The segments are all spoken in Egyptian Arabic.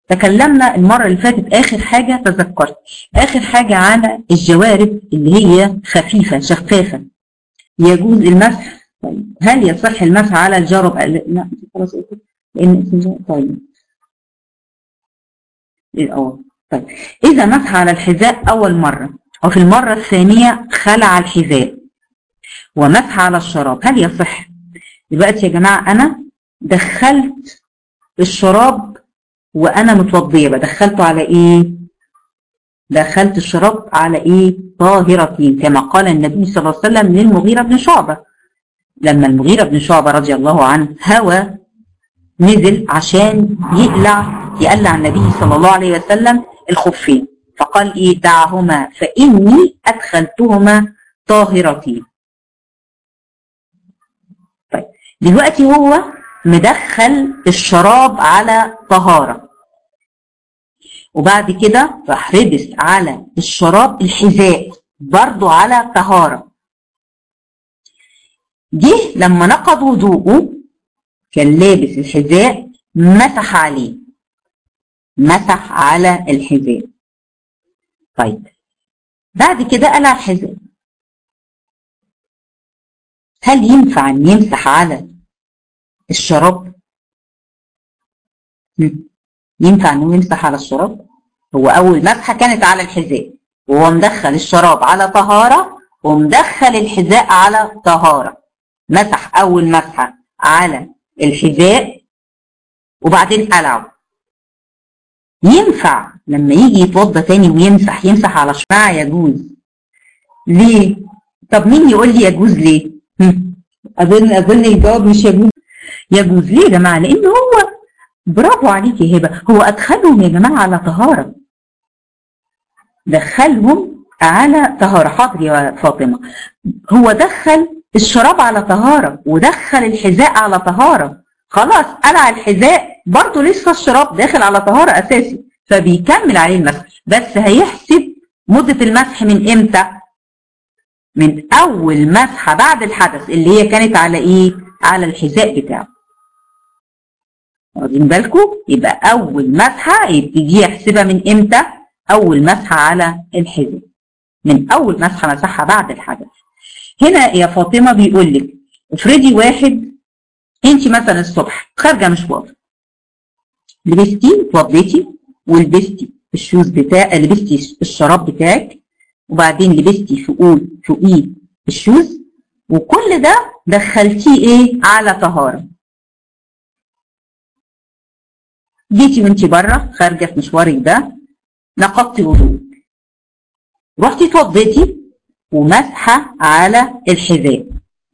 تكلمنا المرة اللي فاتت آخر حاجة تذكرت آخر حاجة على الجوارب اللي هي خفيفة شفافة يجوز المسح طيب هل يصح المسح على الجرب لا خلاص قلت لأن طيب الأول طيب إذا مسح على الحذاء أول مرة وفي المرة الثانية خلع الحذاء ومسح على الشراب هل يصح؟ دلوقتي يا جماعة أنا دخلت الشراب وأنا متوضية بدخلته على إيه؟ دخلت الشراب على إيه؟ طاهرتين كما قال النبي صلى الله عليه وسلم للمغيرة بن شعبة لما المغيرة بن شعبة رضي الله عنه هوى نزل عشان يقلع يقلع النبي صلى الله عليه وسلم الخفين فقال ايه دعهما فاني ادخلتهما طاهرتين طيب دلوقتي هو مدخل الشراب على طهارة وبعد كده راح لبس على الشراب الحذاء برضو على طهارة جه لما نقض وضوءه كان لابس الحذاء مسح عليه مسح على الحذاء طيب بعد كده قلع الحذاء هل ينفع ان يمسح على الشراب ينفع انه يمسح على الشراب هو اول مسحه كانت على الحذاء وهو مدخل الشراب على طهاره ومدخل الحذاء على طهاره مسح اول مسحه على الحذاء وبعدين قلعه ينفع لما يجي يتوضى تاني ويمسح يمسح على شماعة يجوز ليه؟ طب مين يقول لي يجوز ليه؟ أظن أظن الجواب مش يجوز يجوز ليه يا جماعة؟ لأن هو برافو عليك يا هبة هو أدخلهم يا جماعة على طهارة دخلهم على طهارة حاضر يا فاطمة هو دخل الشراب على طهارة ودخل الحذاء على طهارة خلاص قلع الحذاء برضه لسه الشراب داخل على طهارة أساسي فبيكمل عليه المسح بس هيحسب مدة المسح من إمتى؟ من أول مسحة بعد الحدث اللي هي كانت على إيه؟ على الحذاء بتاعه واخدين بالكم؟ يبقى أول مسحة يبتدي يحسبها من إمتى؟ أول مسحة على الحذاء من أول مسحة مسحها بعد الحدث هنا يا فاطمة بيقول لك افرضي واحد انت مثلا الصبح خارجه مشوار لبستي اتوضيتي ولبستي الشوز بتاع لبستي الشراب بتاعك وبعدين لبستي فوقيه فوقيه الشوز وكل ده دخلتيه ايه على طهاره جيتي وانت بره خارجه في مشوارك ده نقضتي وضوء رحتي اتوضيتي ومسحه على الحذاء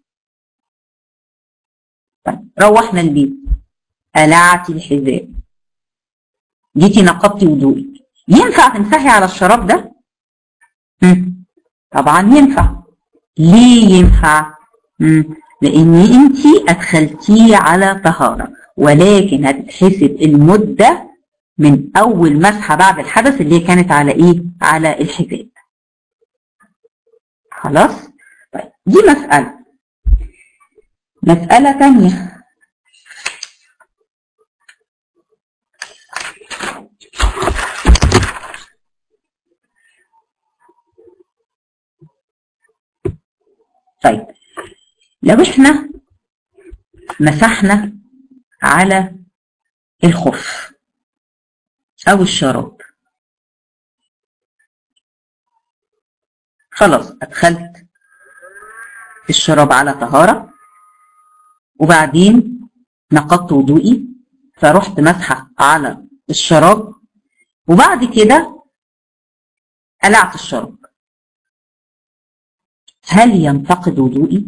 طيب روحنا البيت قلعتي الحذاء جيتي نقضتي وضوئك ينفع تمسحي على الشراب ده؟ مم. طبعا ينفع ليه ينفع؟ مم. لان انت ادخلتيه على طهاره ولكن هتتحسب المده من اول مسحه بعد الحدث اللي هي كانت على ايه؟ على الحذاء. خلاص؟ طيب دي مساله. مساله ثانيه طيب لو احنا مسحنا على الخف او الشراب خلاص ادخلت الشراب على طهارة وبعدين نقضت وضوئي فرحت مسحة على الشراب وبعد كده قلعت الشراب هل ينتقد وضوئي؟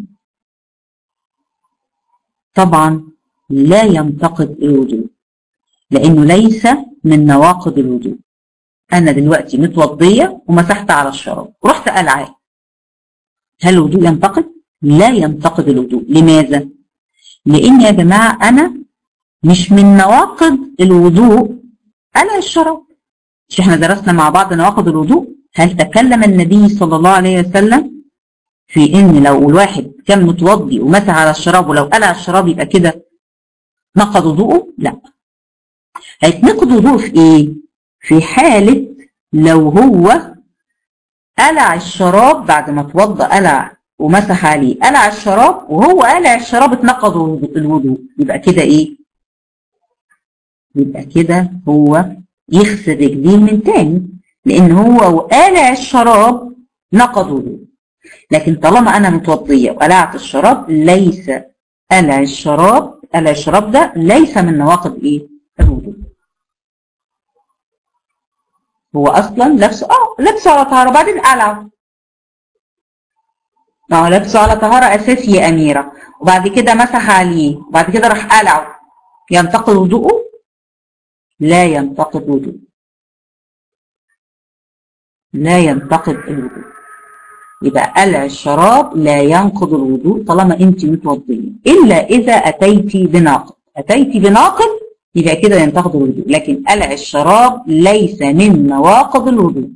طبعا لا ينتقد الوضوء لأنه ليس من نواقض الوضوء أنا دلوقتي متوضية ومسحت على الشراب ورحت قلعاه هل الوضوء ينتقد؟ لا ينتقد الوضوء لماذا؟ لأن يا جماعة أنا مش من نواقض الوضوء قلع الشراب مش احنا درسنا مع بعض نواقض الوضوء هل تكلم النبي صلى الله عليه وسلم في ان لو الواحد كان متوضي ومسح على الشراب ولو قلع الشراب يبقى كده نقض وضوءه لا هيتنقض وضوء في ايه في حالة لو هو قلع الشراب بعد ما اتوضى قلع ومسح عليه قلع الشراب وهو قلع الشراب اتنقض الوضوء يبقى كده ايه يبقى كده هو يغسل رجليه من تاني لان هو وقالع الشراب نقض وضوء لكن طالما انا متوضيه وقلعت الشراب ليس قلع الشراب قلع الشراب ده ليس من نواقض ايه الوضوء هو اصلا لابسه اه لابسه على طهاره بعدين قلعه ما هو لابسه على طهاره اساسي يا اميره وبعد كده مسح عليه وبعد كده راح قلعه ينتقد وضوءه لا ينتقد وضوء لا ينتقد الوضوء يبقى قلع الشراب لا ينقض الوضوء طالما انت متوضيه الا اذا اتيتي بناقض اتيتي بناقض يبقى كده ينتقد الوضوء لكن قلع الشراب ليس من نواقض الوضوء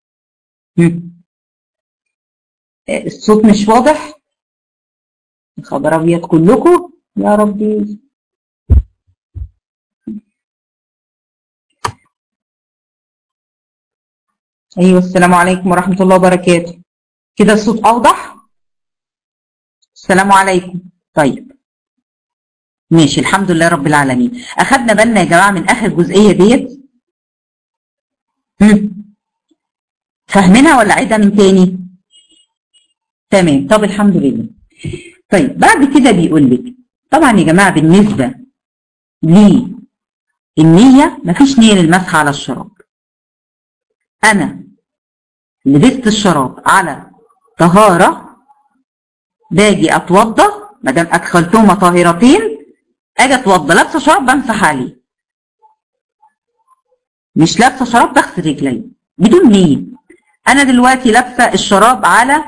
الصوت مش واضح خبر ابيض كلكم يا ربي ايوه السلام عليكم ورحمه الله وبركاته كده الصوت اوضح السلام عليكم طيب ماشي الحمد لله رب العالمين اخدنا بالنا يا جماعه من اخر جزئيه ديت فاهمينها ولا عيدها من تاني تمام طب الحمد لله طيب بعد كده بيقول لك طبعا يا جماعه بالنسبه للنيه مفيش نيه للمسح على الشراب انا لبست الشراب على طهاره باجي اتوضى ما دام ادخلتهما طاهرتين اجي اتوضى لابسه شراب بمسح عليه مش لابسه شراب بغسل رجلي بدون نيه انا دلوقتي لابسه الشراب على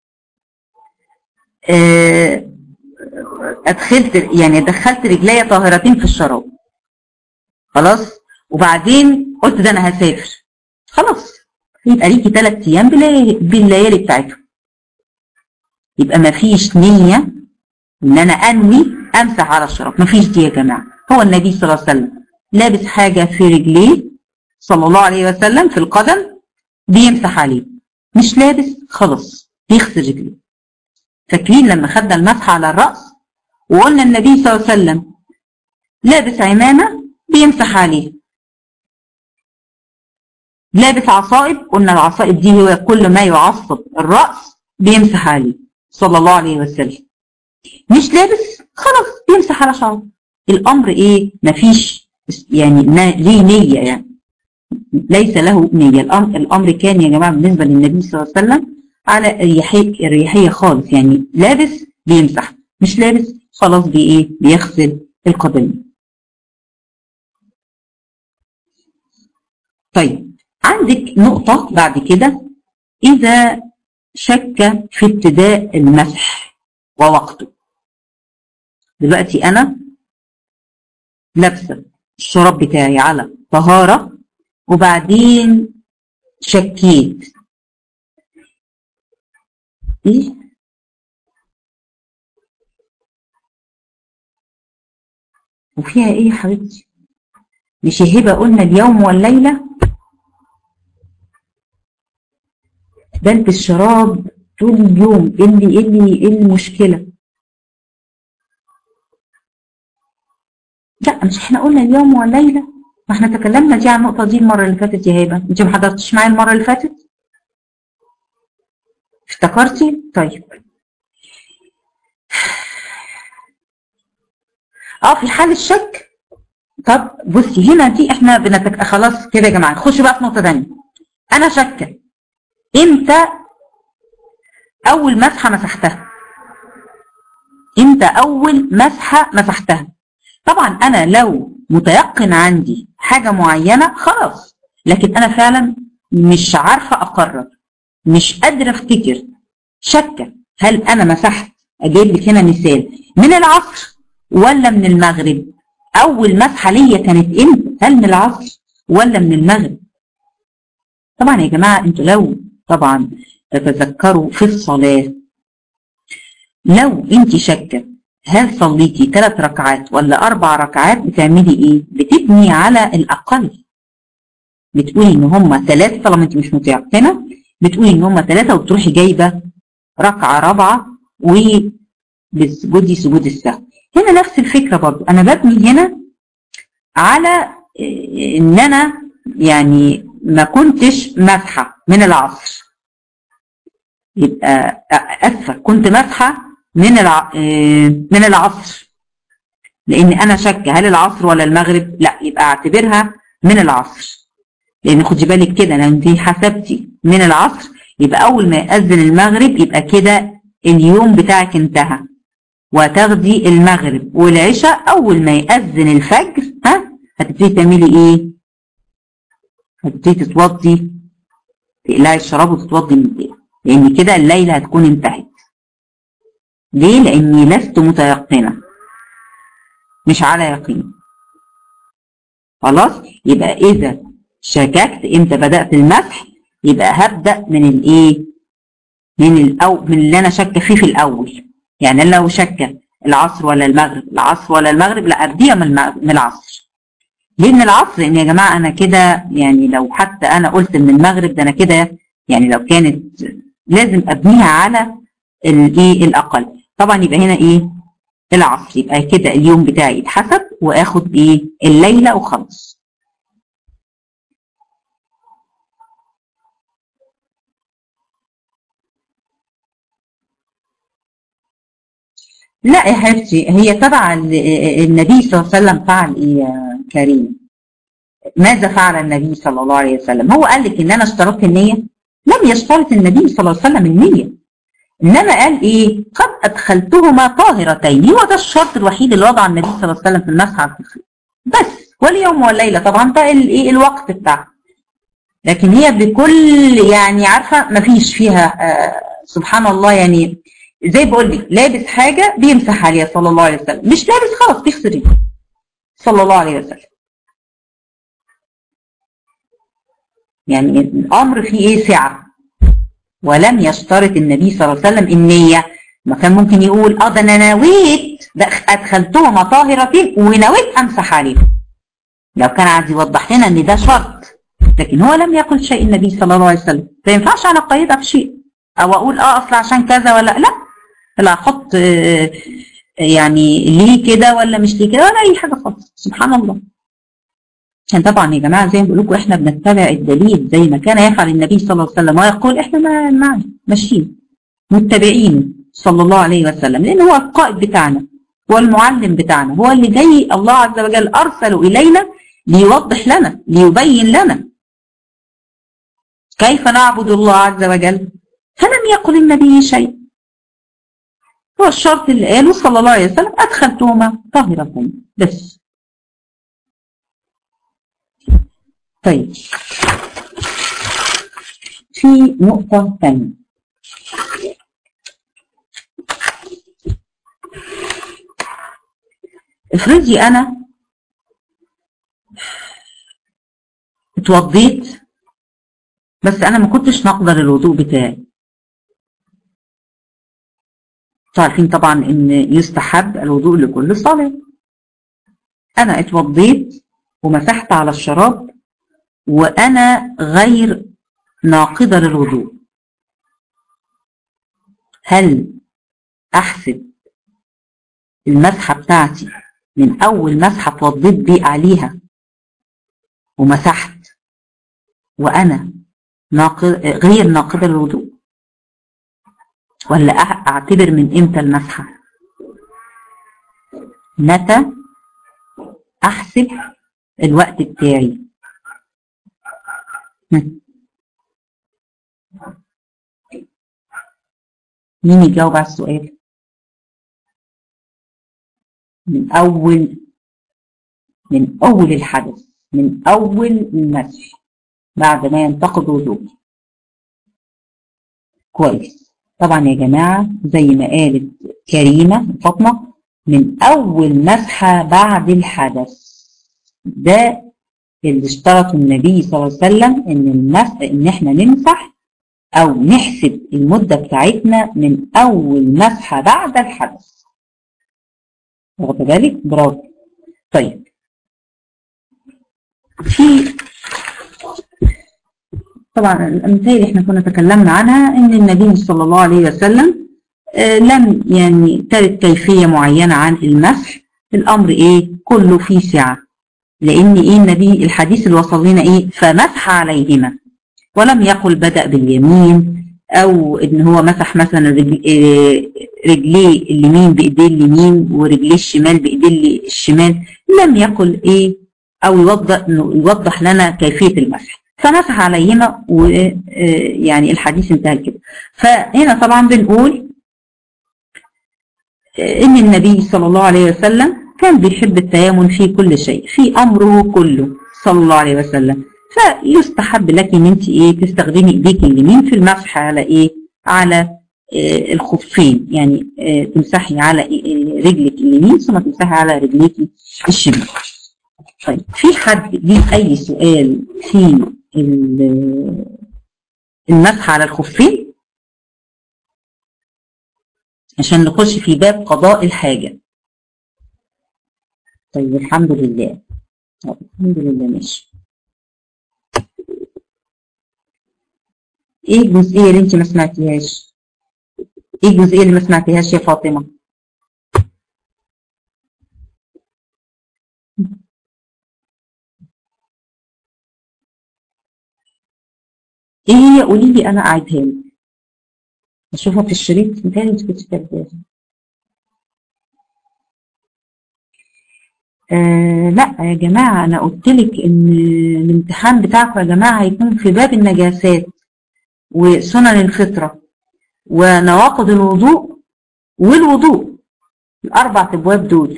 ادخلت يعني دخلت رجلي طاهرتين في الشراب خلاص وبعدين قلت ده انا هسافر خلاص يبقى ليكي ثلاث ايام بالليالي بتاعتهم يبقى ما فيش نيه ان انا انوي امسح على الشراب ما فيش دي يا جماعه هو النبي صلى الله عليه وسلم لابس حاجه في رجليه صلى الله عليه وسلم في القدم بيمسح عليه مش لابس خلاص بيغسل رجليه فاكرين لما خدنا المسح على الراس وقلنا النبي صلى الله عليه وسلم لابس عمامه بيمسح عليه لابس عصائب قلنا العصائب دي هو كل ما يعصب الراس بيمسح عليه صلى الله عليه وسلم مش لابس خلاص بيمسح على شعره الامر ايه مفيش يعني ليه نيه يعني ليس له نيه الامر الامر كان يا جماعه بالنسبه للنبي صلى الله عليه وسلم على الريحيه الريحيه خالص يعني لابس بيمسح مش لابس خلاص بي ايه بيغسل القدمين طيب عندك نقطه بعد كده اذا شك في ابتداء المسح ووقته دلوقتي انا لابسه الشراب بتاعي على طهاره وبعدين شكيت ايه وفيها ايه يا حبيبتي مش هبه قلنا اليوم والليله بلبس شراب طول اليوم ايه اللي ايه اللي ايه المشكله لا مش احنا قلنا اليوم والليله ما احنا تكلمنا دي عن النقطه دي المره اللي فاتت يا هبه انت ما حضرتيش معايا المره اللي فاتت افتكرتي طيب اه في حال الشك طب بصي هنا دي احنا بنتك... خلاص كده يا جماعه نخش بقى في نقطه ثانيه انا شاكه امتى اول مسحه مسحتها امتى اول مسحه مسحتها طبعا انا لو متيقن عندي حاجه معينه خلاص لكن انا فعلا مش عارفه اقرر مش قادره افتكر شاكه هل انا مسحت اجيب لك هنا مثال من العصر ولا من المغرب اول مسحه ليا كانت امتى هل من العصر ولا من المغرب طبعا يا جماعه انتوا لو طبعا تتذكروا في الصلاه لو انت شاكه هل صليتي ثلاث ركعات ولا اربع ركعات بتعملي ايه بتبني على الاقل بتقولي ان هم ثلاثه طالما انت مش متيقنه بتقولي ان هم ثلاثه وبتروحي جايبه ركعه رابعه وبتسجدي سجود السهو هنا نفس الفكره برضو انا ببني هنا على ان انا يعني ما كنتش مسحه من العصر يبقى اسفه كنت مسحه من الع... من العصر لان انا شاكه هل العصر ولا المغرب لا يبقى اعتبرها من العصر لان خدي بالك كده لو انت حسبتي من العصر يبقى اول ما يأذن المغرب يبقى كده اليوم بتاعك انتهى وتاخدي المغرب والعشاء اول ما يأذن الفجر ها هتبتدي تعملي ايه هتبتدي تتوضي تقلعي الشراب وتتوضي من الليل لان كده الليله هتكون انتهت ليه لاني لست متيقنه مش على يقين خلاص يبقى اذا شككت امتى بدات المسح يبقى هبدا من الايه من الأو من اللي انا شاكه فيه في الاول يعني لو شاكه العصر ولا المغرب العصر ولا المغرب لا ابديها من من العصر ليه من العصر ان يا جماعه انا كده يعني لو حتى انا قلت من المغرب ده انا كده يعني لو كانت لازم ابنيها على الايه الاقل طبعا يبقى هنا ايه العصر يبقى كده اليوم بتاعي يتحسب واخد ايه الليله وخلص لا يا حبيبتي هي تبع النبي صلى الله عليه وسلم فعل ايه يا كريم ماذا فعل النبي صلى الله عليه وسلم هو قال لك ان انا اشترطت النيه لم يشترط النبي صلى الله عليه وسلم النيه انما قال ايه قد ادخلتهما طاهرتين هو ده الشرط الوحيد اللي وضع النبي صلى الله عليه وسلم في المسح على الخفين بس واليوم والليله طبعا ده الايه الوقت بتاعها لكن هي بكل يعني عارفه ما فيش فيها آه سبحان الله يعني زي بقول لك لابس حاجه بيمسح عليها صلى الله عليه وسلم مش لابس خلاص بيغسل صلى الله عليه وسلم يعني الامر فيه ايه سعه ولم يشترط النبي صلى الله عليه وسلم النيه ما كان ممكن يقول اه ده انا نويت ادخلتهما طاهرتين ونويت امسح عليهم لو كان عايز يوضح لنا ان ده شرط لكن هو لم يقل شيء النبي صلى الله عليه وسلم ما ينفعش انا اقيدها بشيء او اقول اه اصل عشان كذا ولا لا لا احط يعني ليه كده ولا مش ليه كده ولا اي حاجه خالص سبحان الله عشان طبعا يا جماعه زي ما بقول لكم احنا بنتبع الدليل زي ما كان يفعل النبي صلى الله عليه وسلم ويقول احنا ما معنا ماشيين متبعين صلى الله عليه وسلم لان هو القائد بتاعنا هو المعلم بتاعنا هو اللي جاي الله عز وجل ارسله الينا ليوضح لنا ليبين لنا كيف نعبد الله عز وجل فلم يقل النبي شيء هو الشرط اللي قاله صلى الله عليه وسلم ادخلتهما طاهرتين بس طيب في نقطة ثانية افرضي أنا اتوضيت بس أنا ما كنتش نقدر الوضوء بتاعي عارفين طبعا إن يستحب الوضوء لكل صلاة أنا اتوضيت ومسحت على الشراب وأنا غير ناقضة للوضوء هل أحسب المسحة بتاعتي من أول مسحة اتوضيت بيه عليها ومسحت وأنا ناقض غير ناقضة للوضوء ولا أعتبر من إمتى المسحة متى أحسب الوقت بتاعي مين يجاوب على السؤال من أول من أول الحدث من أول المسح بعد ما ينتقد وضوء كويس طبعا يا جماعة زي ما قالت كريمة فاطمة من أول مسحة بعد الحدث ده اللي اشترطه النبي صلى الله عليه وسلم ان المس... ان احنا نمسح او نحسب المده بتاعتنا من اول مسحه بعد الحدث واخده بالك برافو طيب في طبعا الامثال اللي احنا كنا تكلمنا عنها ان النبي صلى الله عليه وسلم آه لم يعني ترد كيفيه معينه عن المسح الامر ايه كله فيه سعه لان ايه النبي الحديث اللي وصل لنا ايه فمسح عليهما ولم يقل بدأ باليمين او ان هو مسح مثلا رجليه اليمين بايديه اليمين ورجليه الشمال بايديه الشمال لم يقل ايه او يوضح يوضح لنا كيفيه المسح فمسح عليهما ويعني الحديث انتهى كده فهنا طبعا بنقول ان النبي صلى الله عليه وسلم كان بيحب التيامن في كل شيء في امره كله صلى الله عليه وسلم فيستحب لك ان انت ايه تستخدمي ايديك اليمين في المسح على ايه على إيه الخفين يعني إيه تمسحي على إيه رجلك اليمين ثم تمسحي على رجليك الشمال طيب في حد ليه اي سؤال في المسح على الخفين عشان نخش في باب قضاء الحاجة طيب الحمد لله طيب الحمد لله ماشي ايه الجزئية اللي انت ما سمعتيهاش ايه الجزئية اللي ما سمعتيهاش يا فاطمة ايه هي قولي لي انا اعيدها لك اشوفها في الشريط متهيألي انت كنت كاتباها آه لا يا جماعة أنا قلت لك إن الامتحان بتاعكم يا جماعة هيكون في باب النجاسات وسنن الفطرة ونواقض الوضوء والوضوء الأربع أبواب دول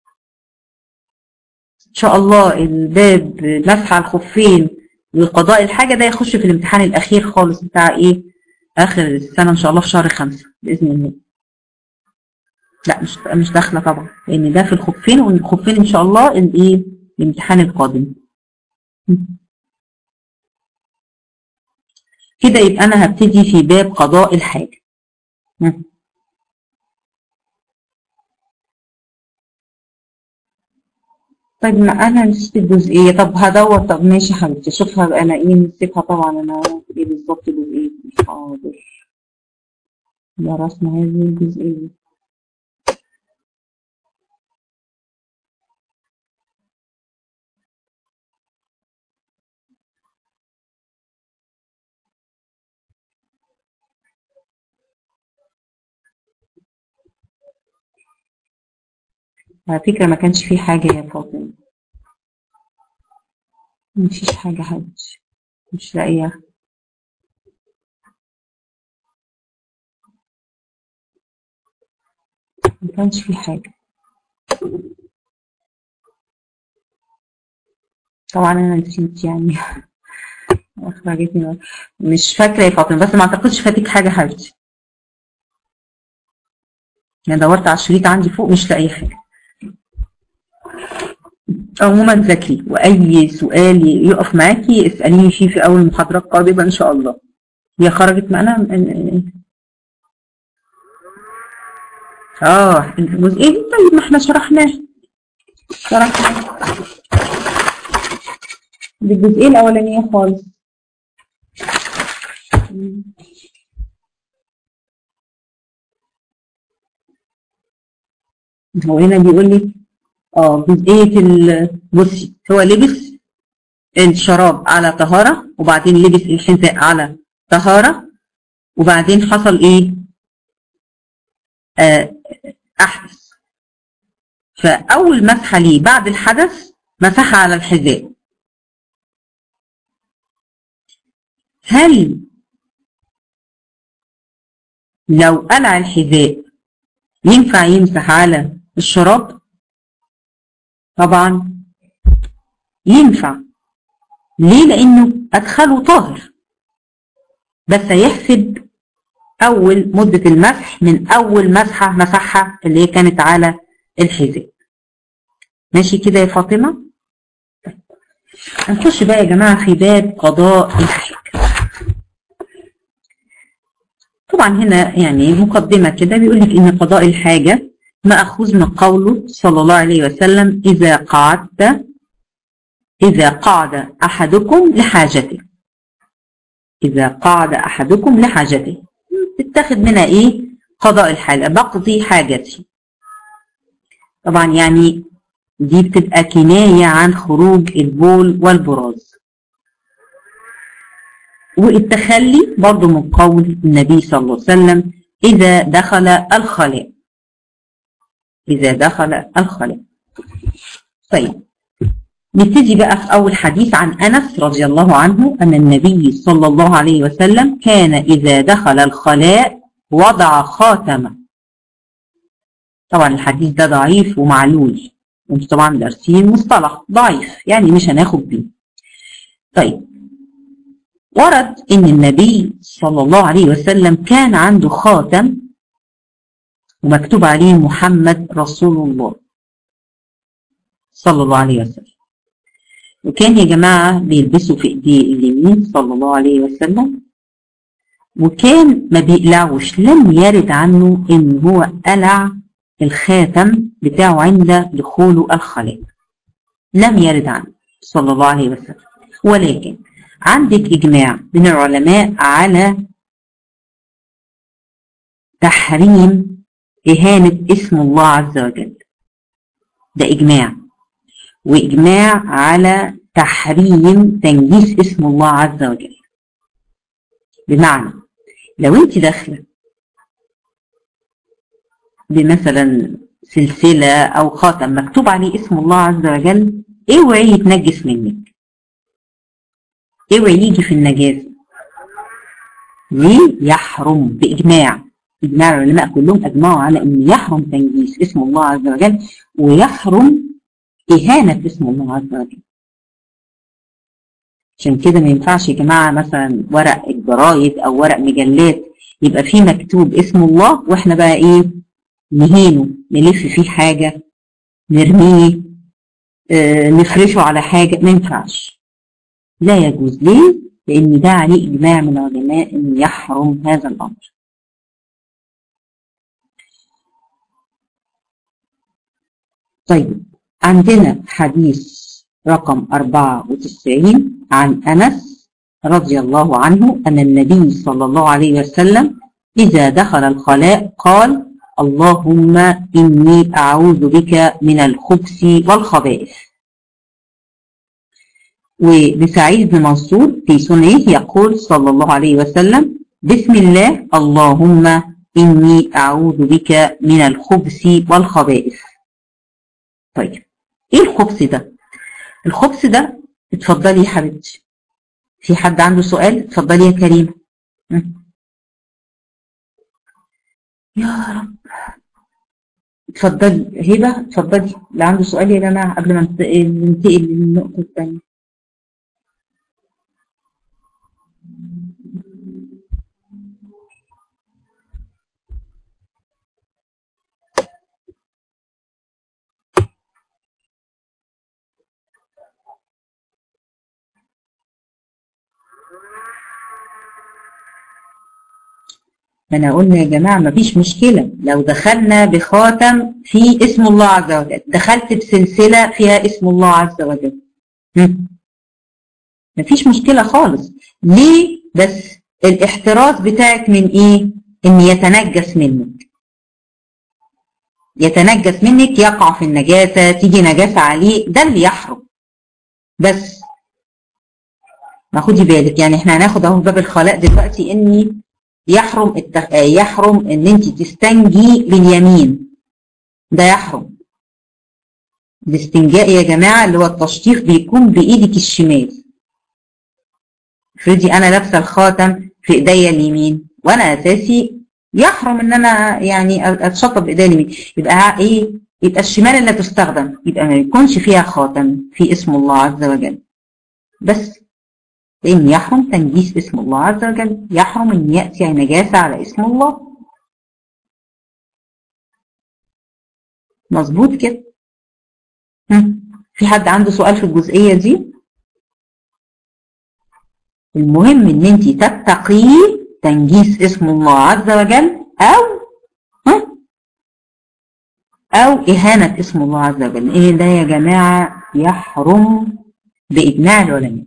إن شاء الله الباب مسح على الخفين وقضاء الحاجة ده يخش في الامتحان الأخير خالص بتاع إيه آخر السنة إن شاء الله في شهر خمسة بإذن الله لا مش مش داخله طبعا لان ده في الخفين والخفين ان شاء الله الايه الامتحان القادم كده يبقى انا هبتدي في باب قضاء الحاجه طيب ما انا نسيت الجزئيه طب هدور طب ماشي يا حبيبتي اشوفها انا ايه نسيتها طبعا انا ايه بالظبط الجزئيه حاضر درسنا هذه الجزئيه على فكرة ما كانش فيه حاجة يا فاطمة مفيش حاجة حاجة مش لاقيها ما كانش فيه حاجة طبعا انا نسيت يعني اخرجتني مش فاكرة يا فاطمة بس ما اعتقدش فاتك حاجة حبيبتي انا دورت على الشريط عندي فوق مش لاقي حاجة عموما ذكي واي سؤال يقف معاكي اساليني فيه في اول محاضره قادمه ان شاء الله هي خرجت معانا اه الجزئيه دي طيب ما احنا شرحناه شرحنا دي الجزئيه الاولانيه خالص هو هنا بيقول لي اه جزئية بصي هو لبس الشراب على طهارة وبعدين لبس الحذاء على طهارة وبعدين حصل ايه آه احدث فاول مسحة ليه بعد الحدث مسحها على الحذاء هل لو قلع الحذاء ينفع يمسح على الشراب طبعا ينفع ليه لانه ادخله طاهر بس هيحسب اول مدة المسح من اول مسحة مسحها اللي هي كانت على الحذاء ماشي كده يا فاطمة هنخش بقى يا جماعة في باب قضاء الحاجة طبعا هنا يعني مقدمة كده بيقول لك ان قضاء الحاجة مأخوذ من قوله صلى الله عليه وسلم إذا قعدت إذا قعد أحدكم لحاجته إذا قعد أحدكم لحاجته تتخذ منها إيه قضاء الحاجة بقضي حاجتي طبعا يعني دي بتبقى كناية عن خروج البول والبراز والتخلي برضو من قول النبي صلى الله عليه وسلم إذا دخل الخلاء إذا دخل الخلاء طيب نبتدي بقى في أول حديث عن أنس رضي الله عنه أن النبي صلى الله عليه وسلم كان إذا دخل الخلاء وضع خاتمه طبعا الحديث ده ضعيف ومعلول انتوا طبعا دارسين مصطلح ضعيف يعني مش هناخد بيه طيب ورد ان النبي صلى الله عليه وسلم كان عنده خاتم ومكتوب عليه محمد رسول الله صلى الله عليه وسلم وكان يا جماعة بيلبسوا في ايديه اليمين صلى الله عليه وسلم وكان ما بيقلعوش لم يرد عنه ان هو قلع الخاتم بتاعه عند دخوله الخلاء لم يرد عنه صلى الله عليه وسلم ولكن عندك إجماع من العلماء على تحريم إهانة اسم الله عز وجل ده إجماع وإجماع على تحريم تنجيس اسم الله عز وجل بمعنى لو انت داخله بمثلا سلسلة أو خاتم مكتوب عليه اسم الله عز وجل اوعي يتنجس منك اوعي يجي في النجاسة ليه؟ يحرم بإجماع إجماع العلماء كلهم أجمعوا على أن يحرم تنجيس اسم الله عز وجل ويحرم إهانة اسم الله عز وجل عشان كده ما ينفعش يا جماعة مثلا ورق الجرايد أو ورق مجلات يبقى فيه مكتوب اسم الله وإحنا بقى إيه نهينه نلف فيه حاجة نرميه اه نفرشه على حاجة ما ينفعش لا يجوز ليه؟ لأن ده عليه إجماع من العلماء أن يحرم هذا الأمر طيب عندنا حديث رقم 94 عن أنس رضي الله عنه أن النبي صلى الله عليه وسلم إذا دخل الخلاء قال اللهم إني أعوذ بك من الخبث والخبائث ولسعيد بن منصور في سنه يقول صلى الله عليه وسلم بسم الله اللهم إني أعوذ بك من الخبث والخبائث طيب إيه الخبث ده؟ الخبث ده اتفضلي يا حبيبتي في حد عنده سؤال اتفضلي يا كريم يا رب اتفضلي هبه اتفضلي اللي عنده سؤال يا جماعه قبل ما ننتقل للنقطه الثانيه ما انا قلنا يا جماعه مفيش مشكله لو دخلنا بخاتم فيه اسم الله عز وجل دخلت بسلسله فيها اسم الله عز وجل مفيش مشكله خالص ليه بس الاحتراز بتاعك من ايه ان يتنجس منك يتنجس منك يقع في النجاسه تيجي نجاسه عليه ده اللي يحرم بس ما خدي بالك يعني احنا هناخد اهو باب الخلاء دلوقتي اني يحرم التخ... يحرم ان انت تستنجي باليمين ده يحرم الاستنجاء يا جماعه اللي هو التشطيف بيكون بايدك الشمال افرضي انا لابسه الخاتم في ايديا اليمين وانا اساسي يحرم ان انا يعني اتشطب بايديا اليمين يبقى ايه يبقى الشمال اللي تستخدم يبقى ما يكونش فيها خاتم في اسم الله عز وجل بس لأن يحرم تنجيس اسم الله عز وجل يحرم أن يأتي نجاسة على اسم الله مظبوط كده في حد عنده سؤال في الجزئية دي المهم ان انت تتقي تنجيس اسم الله عز وجل او ها او اهانة اسم الله عز وجل ايه ده يا جماعة يحرم باجماع العلماء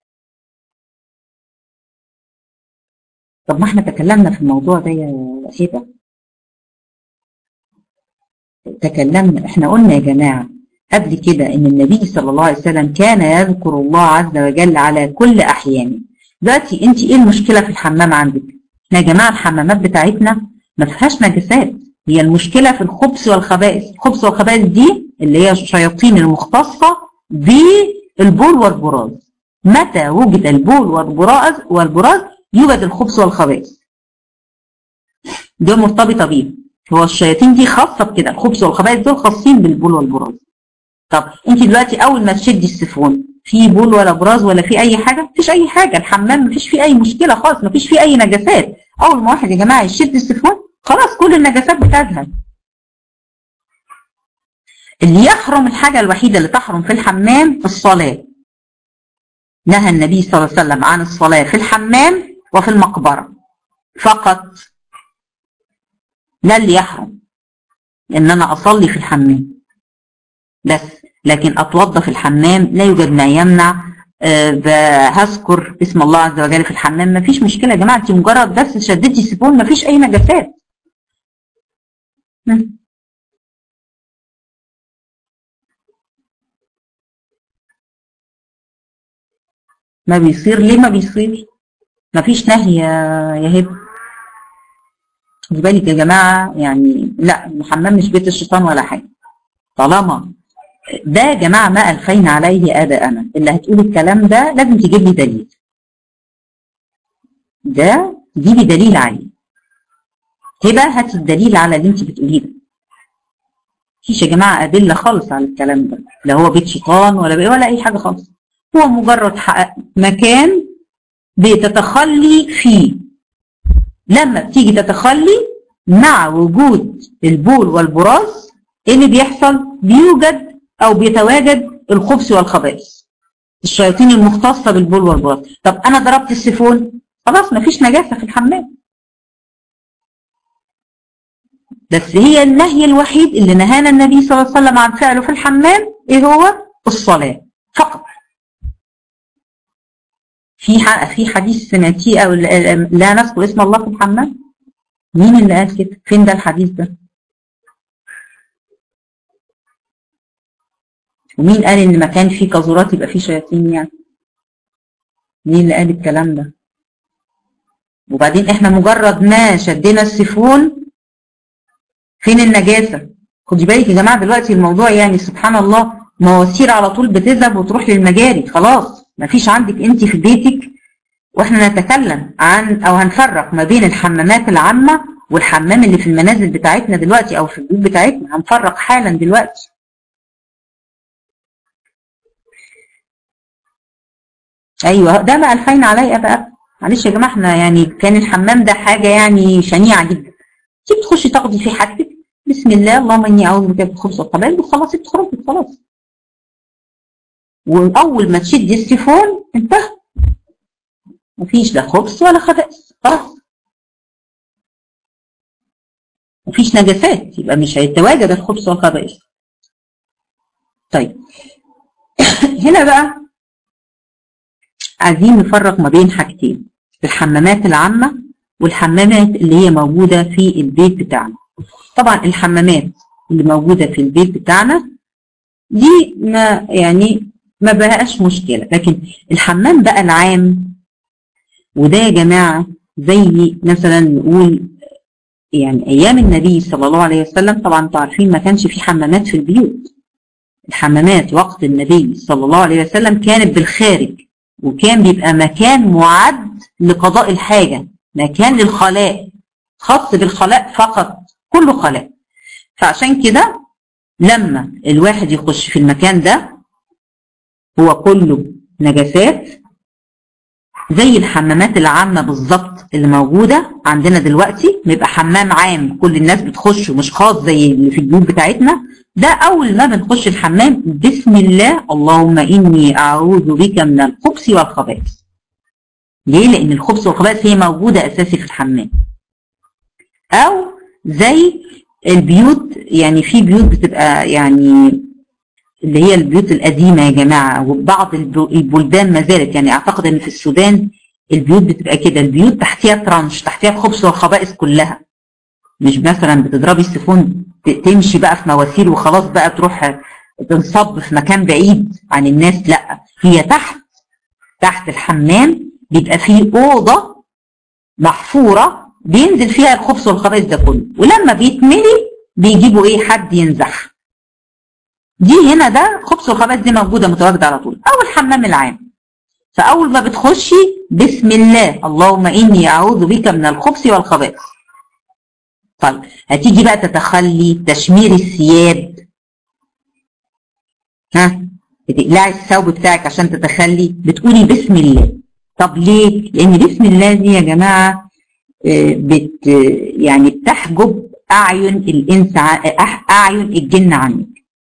طب ما احنا تكلمنا في الموضوع ده يا هبه تكلمنا احنا قلنا يا جماعه قبل كده ان النبي صلى الله عليه وسلم كان يذكر الله عز وجل على كل احيانه دلوقتي انت ايه المشكله في الحمام عندك يا جماعه الحمامات بتاعتنا ما فيهاش نجاسات هي المشكله في الخبث والخبائث الخبث والخبائث دي اللي هي الشياطين المختصه بالبول والبراز متى وجد البول والبراز والبراز يوجد الخبث والخبائث دي مرتبطه بيه هو الشياطين دي خاصه بكده الخبث والخبائث دول خاصين بالبول والبراز طب انت دلوقتي اول ما تشدي السيفون في بول ولا براز ولا في اي حاجه مفيش اي حاجه الحمام مفيش فيه اي مشكله خالص مفيش فيه اي نجاسات اول ما واحد يا جماعه يشد السيفون خلاص كل النجاسات بتذهب اللي يحرم الحاجه الوحيده اللي تحرم في الحمام الصلاه نهى النبي صلى الله عليه وسلم عن الصلاه في الحمام وفي المقبره فقط ده اللي يحرم ان انا اصلي في الحمام بس لكن اتوضى في الحمام لا يوجد ما يمنع أه هذكر اسم الله عز وجل في الحمام ما فيش مشكله يا جماعه انت مجرد بس شدتي السيفون ما فيش اي نجاسات ما بيصير ليه ما بيصير ما فيش نهي يا يا هبه خدي بالك يا جماعه يعني لا الحمام مش بيت الشيطان ولا حاجه طالما ده يا جماعه ما الفينا عليه اباءنا اللي هتقول الكلام ده لازم تجيب لي دليل ده تجيبي دليل عليه هبه هاتي الدليل على اللي انت بتقوليه ده مفيش يا جماعه ادله خالص على الكلام ده لا هو بيت شيطان ولا ولا اي حاجه خالص هو مجرد مكان بتتخلي فيه لما بتيجي تتخلي مع وجود البول والبراز ايه اللي بيحصل بيوجد او بيتواجد الخبث والخبائث الشياطين المختصه بالبول والبراز طب انا ضربت السيفون خلاص مفيش نجاسه في الحمام بس هي النهي الوحيد اللي نهانا النبي صلى الله عليه وسلم عن فعله في الحمام ايه هو الصلاه فقط في في حديث سمعتيه او لا نذكر اسم الله في الحمام مين اللي قال كده فين ده الحديث ده ومين قال ان مكان فيه قاذورات يبقى فيه شياطين يعني مين اللي قال الكلام ده وبعدين احنا مجرد ما شدينا السيفون فين النجاسه خدي بالك يا جماعه دلوقتي الموضوع يعني سبحان الله مواسير على طول بتذهب وتروح للمجاري خلاص ما فيش عندك انت في بيتك واحنا نتكلم عن او هنفرق ما بين الحمامات العامه والحمام اللي في المنازل بتاعتنا دلوقتي او في البيوت بتاعتنا هنفرق حالا دلوقتي ايوه ده ما الفين عليا بقى معلش يا جماعه احنا يعني كان الحمام ده حاجه يعني شنيعه جدا تيجي تخشي تاخدي فيه حاجتك بسم الله اللهم اني اعوذ بك من الخبث والخبائث وخلاص بتخرجي خلاص واول ما تشدي السيفون انتهى مفيش لا خبث ولا خبائث خلاص مفيش نجاسات يبقى مش هيتواجد الخبث والخبائث طيب هنا بقى عايزين نفرق ما بين حاجتين الحمامات العامة والحمامات اللي هي موجودة في البيت بتاعنا طبعا الحمامات اللي موجودة في البيت بتاعنا دي ما يعني ما بقاش مشكلة لكن الحمام بقى العام وده يا جماعة زي مثلا نقول يعني أيام النبي صلى الله عليه وسلم طبعا انتوا عارفين ما كانش في حمامات في البيوت الحمامات وقت النبي صلى الله عليه وسلم كانت بالخارج وكان بيبقى مكان معد لقضاء الحاجة مكان للخلاء خاص بالخلاء فقط كله خلاء فعشان كده لما الواحد يخش في المكان ده هو كله نجاسات زي الحمامات العامة بالظبط اللي موجودة عندنا دلوقتي بيبقى حمام عام كل الناس بتخش مش خاص زي اللي في البيوت بتاعتنا ده أول ما بنخش الحمام بسم الله اللهم إني أعوذ بك من الخبث والخبائث ليه؟ لأن الخبث والخبائث هي موجودة أساسي في الحمام أو زي البيوت يعني في بيوت بتبقى يعني اللي هي البيوت القديمة يا جماعة وبعض البلدان ما زالت يعني أعتقد إن في السودان البيوت بتبقى كده البيوت تحتها ترانش تحتها الخبز والخبائث كلها مش مثلا بتضربي السيفون تمشي بقى في مواسير وخلاص بقى تروح تنصب في مكان بعيد عن الناس لا هي تحت تحت الحمام بيبقى فيه أوضة محفورة بينزل فيها الخبز والخبائث ده كله ولما بيتملي بيجيبوا ايه حد ينزح دي هنا ده خبز والخبائث دي موجودة متواجدة على طول أو الحمام العام فأول ما بتخشي بسم الله اللهم إني أعوذ بك من الخبث والخبائث طيب هتيجي بقى تتخلي تشمير الثياب ها بتقلعي الثوب بتاعك عشان تتخلي بتقولي بسم الله طب ليه؟ لأن بسم الله دي يا جماعة بت يعني بتحجب أعين الإنس أعين الجن عنك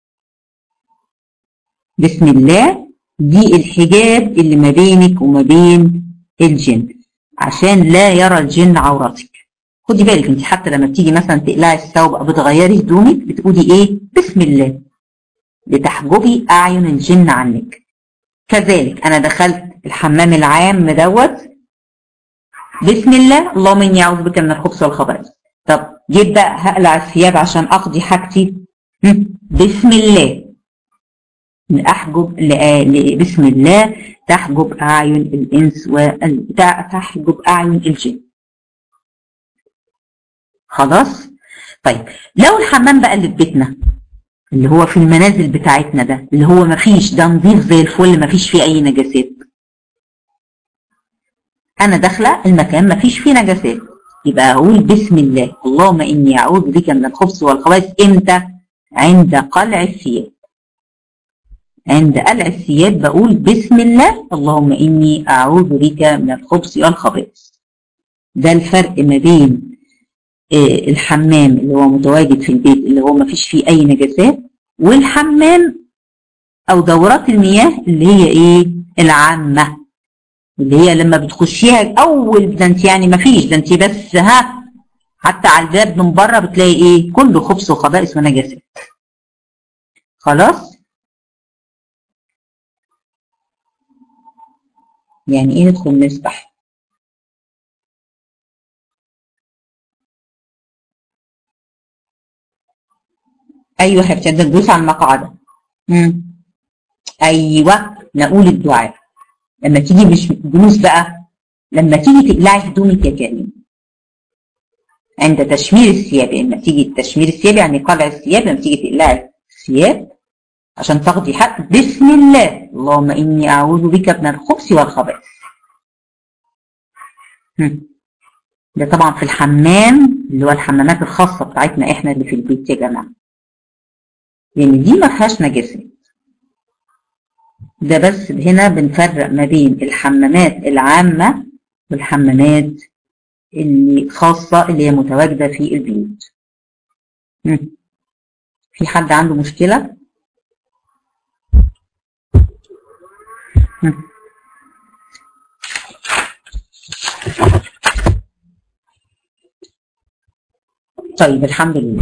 بسم الله دي الحجاب اللي ما بينك وما بين الجن عشان لا يرى الجن عورتك خدي بالك انت حتى لما بتيجي مثلا تقلعي الثوب او بتغيري هدومك بتقولي ايه بسم الله لتحجبي اعين الجن عنك كذلك انا دخلت الحمام العام دوت بسم الله اللهم اني اعوذ بك من الخبث والخبائث طب جيت بقى هقلع الثياب عشان اقضي حاجتي بسم الله احجب بسم الله تحجب اعين الانس وتحجب اعين الجن خلاص طيب لو الحمام بقى اللي في بيتنا اللي هو في المنازل بتاعتنا ده اللي هو ما فيش ده نظيف زي الفل ما فيش فيه اي نجاسات انا داخله المكان ما فيش فيه نجاسات يبقى اقول بسم الله اللهم اني اعوذ بك من الخبث والخبائث امتى عند قلع الثياب عند قلع الثياب بقول بسم الله اللهم اني اعوذ بك من الخبث والخبائث ده الفرق ما بين الحمام اللي هو متواجد في البيت اللي هو ما فيش فيه اي نجاسات والحمام او دورات المياه اللي هي ايه العامه اللي هي لما بتخشيها اول ده انت يعني ما فيش ده انت بس ها حتى على الباب من بره بتلاقي ايه كله خبث وخبائث ونجاسات خلاص يعني ايه ندخل نسبح ايوه حبيبتي ده تدوس على المقعده امم ايوه نقول الدعاء لما تيجي مش جلوس بقى لما تيجي تقلعي هدومك يا كريم عند تشمير الثياب لما تيجي تشمير الثياب يعني قلع الثياب لما تيجي تقلعي الثياب عشان تاخدي حق بسم الله اللهم اني اعوذ بك من الخبث والخبائث ده طبعا في الحمام اللي هو الحمامات الخاصه بتاعتنا احنا اللي في البيت يا جماعه لان دي ما فيهاش نجاسات ده بس هنا بنفرق ما بين الحمامات العامة والحمامات اللي خاصة اللي هي متواجدة في البيوت في حد عنده مشكلة؟ طيب الحمد لله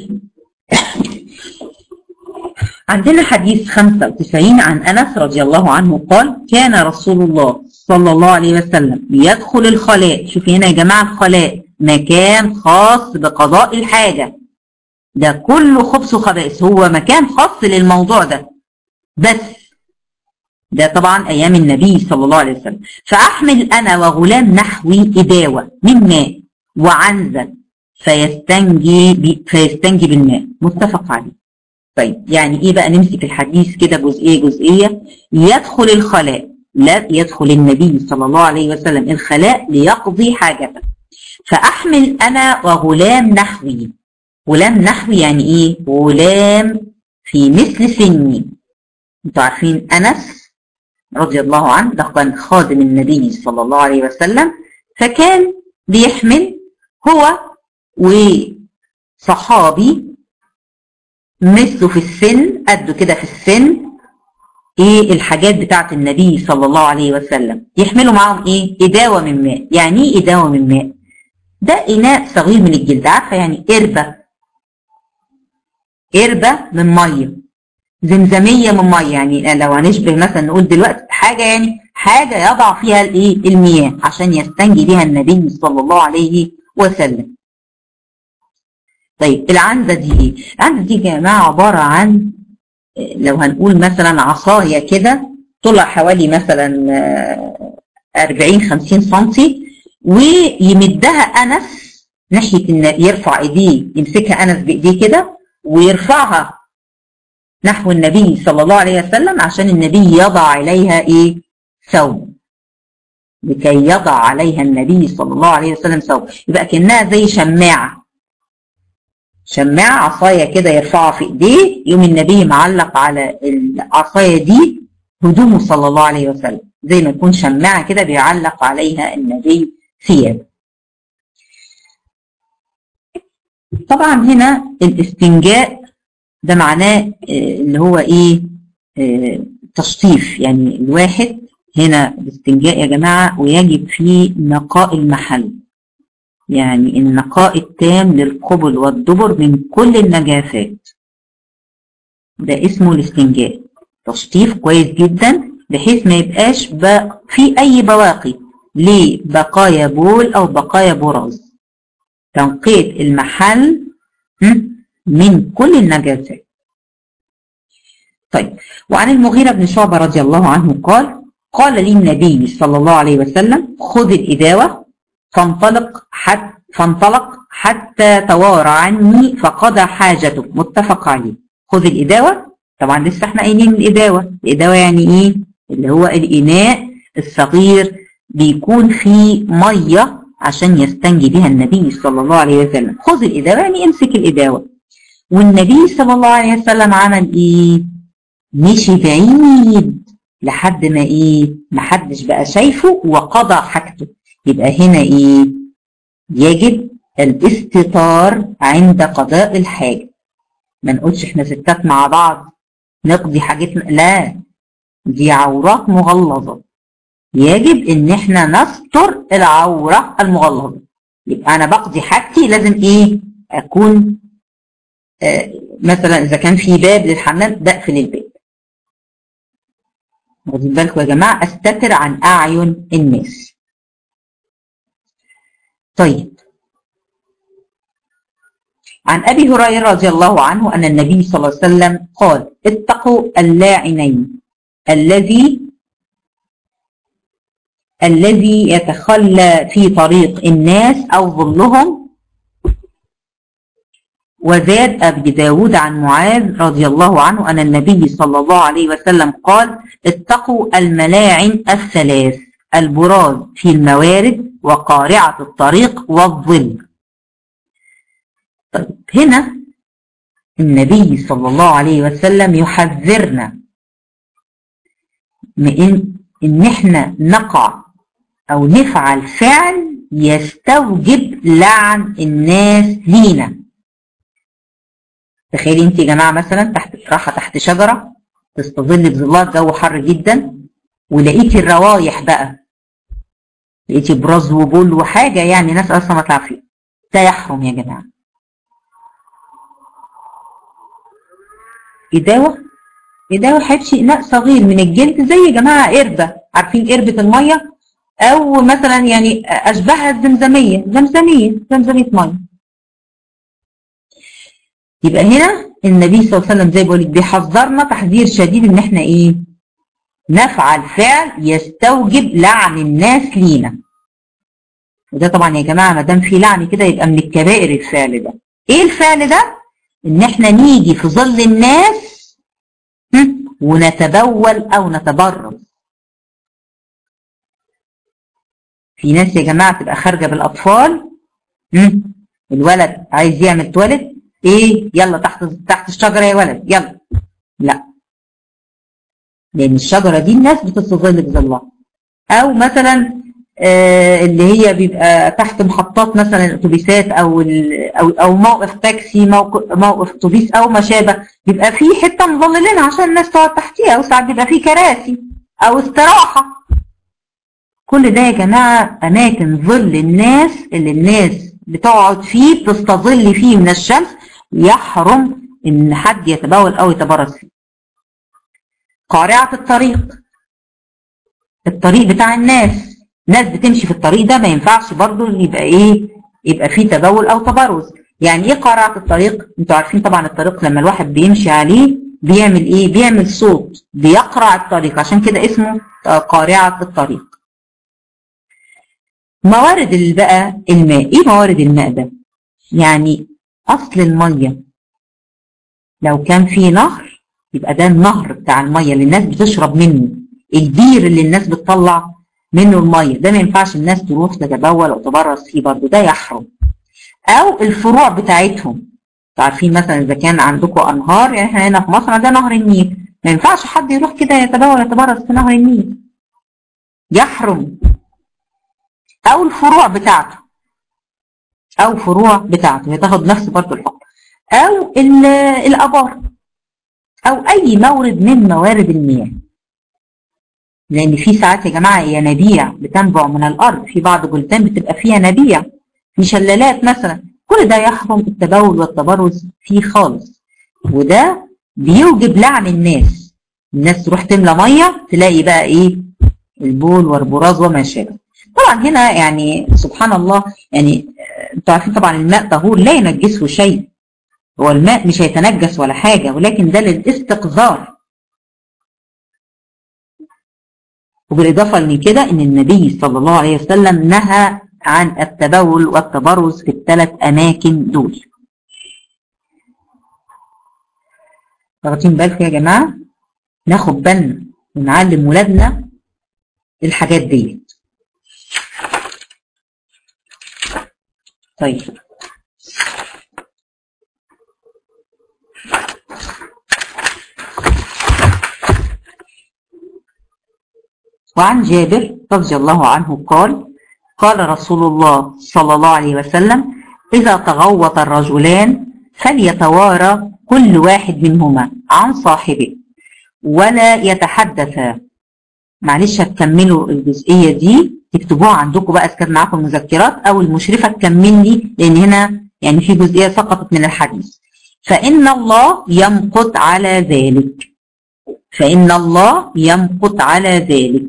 عندنا حديث 95 عن أنس رضي الله عنه قال كان رسول الله صلى الله عليه وسلم يدخل الخلاء شوف هنا يا جماعة الخلاء مكان خاص بقضاء الحاجة ده كله خبث وخبائث هو مكان خاص للموضوع ده بس ده طبعا أيام النبي صلى الله عليه وسلم فأحمل أنا وغلام نحوي إداوة من ماء وعنزة فيستنجي فيستنجي بالماء متفق عليه طيب يعني ايه بقى نمسك الحديث كده جزئيه جزئيه يدخل الخلاء لا يدخل النبي صلى الله عليه وسلم الخلاء ليقضي حاجته فاحمل انا وغلام نحوي غلام نحوي يعني ايه غلام في مثل سني انتوا عارفين انس رضي الله عنه ده كان خادم النبي صلى الله عليه وسلم فكان بيحمل هو وصحابي مثله في السن قده كده في السن ايه الحاجات بتاعت النبي صلى الله عليه وسلم يحملوا معاهم ايه اداوه من ماء يعني ايه اداوه من ماء ده اناء صغير من الجلد عارفه يعني قربه قربة من مية زمزمية من مية يعني لو هنشبه مثلا نقول دلوقتي حاجة يعني حاجة يضع فيها الايه المياه عشان يستنجي بها النبي صلى الله عليه وسلم طيب العنزة دي ايه العنزة دي يا جماعة عبارة عن لو هنقول مثلا عصاية كده طلع حوالي مثلا 40 50 سنتي ويمدها أنس ناحية إن يرفع إيديه يمسكها أنس بإيديه كده ويرفعها نحو النبي صلى الله عليه وسلم عشان النبي يضع عليها إيه ثوب لكي يضع عليها النبي صلى الله عليه وسلم ثوب يبقى كأنها زي شماعة شماعة عصاية كده يرفعها في ايديه يوم النبي معلق على العصاية دي هدومه صلى الله عليه وسلم زي ما يكون شماعة كده بيعلق عليها النبي ثياب طبعا هنا الاستنجاء ده معناه اللي هو ايه تشطيف يعني الواحد هنا الاستنجاء يا جماعة ويجب فيه نقاء المحل يعني النقاء التام للقبل والدبر من كل النجاسات ده اسمه الاستنجاء تشطيف كويس جدا بحيث ما يبقاش في اي بواقي لبقايا بول او بقايا براز تنقية المحل من كل النجاسات طيب وعن المغيرة بن شعبة رضي الله عنه قال قال لي النبي صلى الله عليه وسلم خذ الإداوة فانطلق حتى فانطلق حتى توارى عني فقضى حاجته متفق عليه خذ الإداوة طبعا لسه احنا قايلين الإداوة الإداوة يعني ايه اللي هو الإناء الصغير بيكون فيه مية عشان يستنجي بها النبي صلى الله عليه وسلم خذ الإداوة يعني امسك الإداوة والنبي صلى الله عليه وسلم عمل ايه مشي بعيد لحد ما ايه محدش بقى شايفه وقضى حاجته يبقى هنا ايه يجب الاستطار عند قضاء الحاجة ما نقولش احنا ستات مع بعض نقضي حاجتنا لا دي عورات مغلظة يجب ان احنا نستر العورة المغلظة يبقى انا بقضي حاجتي لازم ايه اكون آه مثلا اذا كان في باب للحمام بقفل الباب واخدين بالكم يا جماعة استتر عن اعين الناس طيب عن أبي هريرة رضي الله عنه أن النبي صلى الله عليه وسلم قال اتقوا اللاعنين الذي الذي يتخلى في طريق الناس أو ظلهم وزاد أبي داود عن معاذ رضي الله عنه أن النبي صلى الله عليه وسلم قال اتقوا الملاعن الثلاث البراز في الموارد وقارعة الطريق والظل طيب هنا النبي صلى الله عليه وسلم يحذرنا من ان احنا نقع او نفعل فعل يستوجب لعن الناس لينا تخيلي انت يا جماعه مثلا تحت راحه تحت شجره تستظل بظلها الجو حر جدا ولقيتي الروايح بقى لقيتي براز وبول وحاجه يعني ناس اصلا ما تعرفين ده يحرم يا جماعه إداوة إداوة حبشي إناء صغير من الجلد زي يا جماعة قربة عارفين قربة المية أو مثلا يعني أشبهها الزمزمية زمزمية زمزمية مية يبقى هنا النبي صلى الله عليه وسلم زي بقول لك بيحذرنا تحذير شديد إن إحنا إيه نفعل فعل يستوجب لعن الناس لينا وده طبعا يا جماعة ما دام في لعن كده يبقى من الكبائر الفعل ده إيه الفعل ده؟ ان احنا نيجي في ظل الناس ونتبول او نتبرز في ناس يا جماعه تبقى خارجه بالاطفال الولد عايز يعمل توالد ايه يلا تحت تحت الشجره يا ولد يلا لا لان الشجره دي الناس بتستظل بظلها او مثلا آه اللي هي بيبقى تحت محطات مثلا الاتوبيسات او او او موقف تاكسي موقف موقف اتوبيس او ما شابه بيبقى في حته مظللينها عشان الناس تقعد تحتيها وساعات بيبقى في كراسي او استراحه كل ده يا جماعه اماكن ظل الناس اللي الناس بتقعد فيه بتستظل فيه من الشمس يحرم ان حد يتبول او يتبرز فيه قارعة الطريق الطريق بتاع الناس ناس بتمشي في الطريق ده ما ينفعش برضو ان يبقى ايه يبقى فيه تبول او تبرز يعني ايه قارعة الطريق انتوا عارفين طبعا الطريق لما الواحد بيمشي عليه بيعمل ايه بيعمل صوت بيقرع الطريق عشان كده اسمه قارعة الطريق موارد بقى الماء ايه موارد الماء ده يعني اصل الميه لو كان في نهر يبقى ده النهر بتاع الميه اللي الناس بتشرب منه البير اللي الناس بتطلع منه الميه ده ما ينفعش الناس تروح تتبول او تبرز فيه برضه ده يحرم او الفروع بتاعتهم عارفين مثلا اذا كان عندكم انهار يعني احنا هنا في مصر ده نهر النيل ما ينفعش حد يروح كده يتبول يتبرز في نهر النيل يحرم او الفروع بتاعته او فروع بتاعته هي تاخد نفس برضه الحكم او الابار او اي مورد من موارد المياه لان في ساعات يا جماعه ينابيع بتنبع من الارض في بعض بلدان بتبقى فيها نبيع في شلالات مثلا كل ده يحرم التبول والتبرز فيه خالص وده بيوجب لعن الناس الناس تروح تملى ميه تلاقي بقى ايه البول والبراز وما شابه طبعا هنا يعني سبحان الله يعني انتوا عارفين طبعا الماء طهور لا ينجسه شيء هو الماء مش هيتنجس ولا حاجه ولكن ده للاستقذار وبالاضافه من كده ان النبي صلى الله عليه وسلم نهى عن التبول والتبرز في الثلاث اماكن دول واخدين بالكم يا جماعه ناخد بالنا ونعلم ولادنا الحاجات دي طيب وعن جابر رضي الله عنه قال قال رسول الله صلى الله عليه وسلم إذا تغوط الرجلان فليتوارى كل واحد منهما عن صاحبه ولا يتحدثا معلش هتكملوا الجزئية دي تكتبوها عندكم بقى اذا معاكم المذكرات او المشرفة تكمل لي لان هنا يعني في جزئية سقطت من الحديث فإن الله يمقت على ذلك فإن الله يمقت على ذلك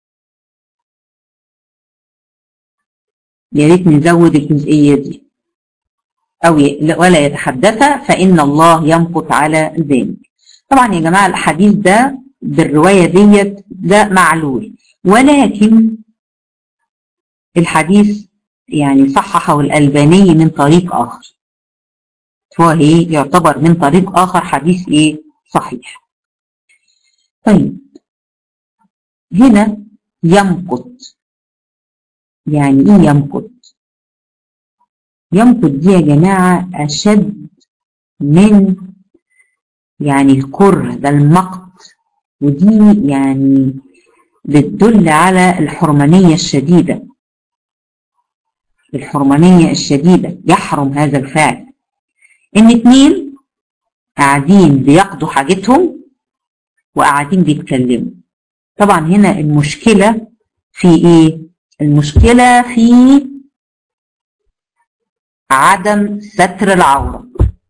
يا ريت نزود الجزئية دي أو ولا يتحدث فإن الله يمقت على ذلك طبعا يا جماعة الحديث ده بالرواية ديت ده معلول ولكن الحديث يعني صححه الألباني من طريق آخر هو ايه يعتبر من طريق آخر حديث ايه صحيح طيب هنا يمقت يعني ايه يمقت يمقت دي يا جماعة أشد من يعني الكره ده المقت ودي يعني بتدل على الحرمانية الشديدة الحرمانية الشديدة يحرم هذا الفعل ان اتنين قاعدين بيقضوا حاجتهم وقاعدين بيتكلموا طبعا هنا المشكلة في ايه المشكلة في عدم ستر العورة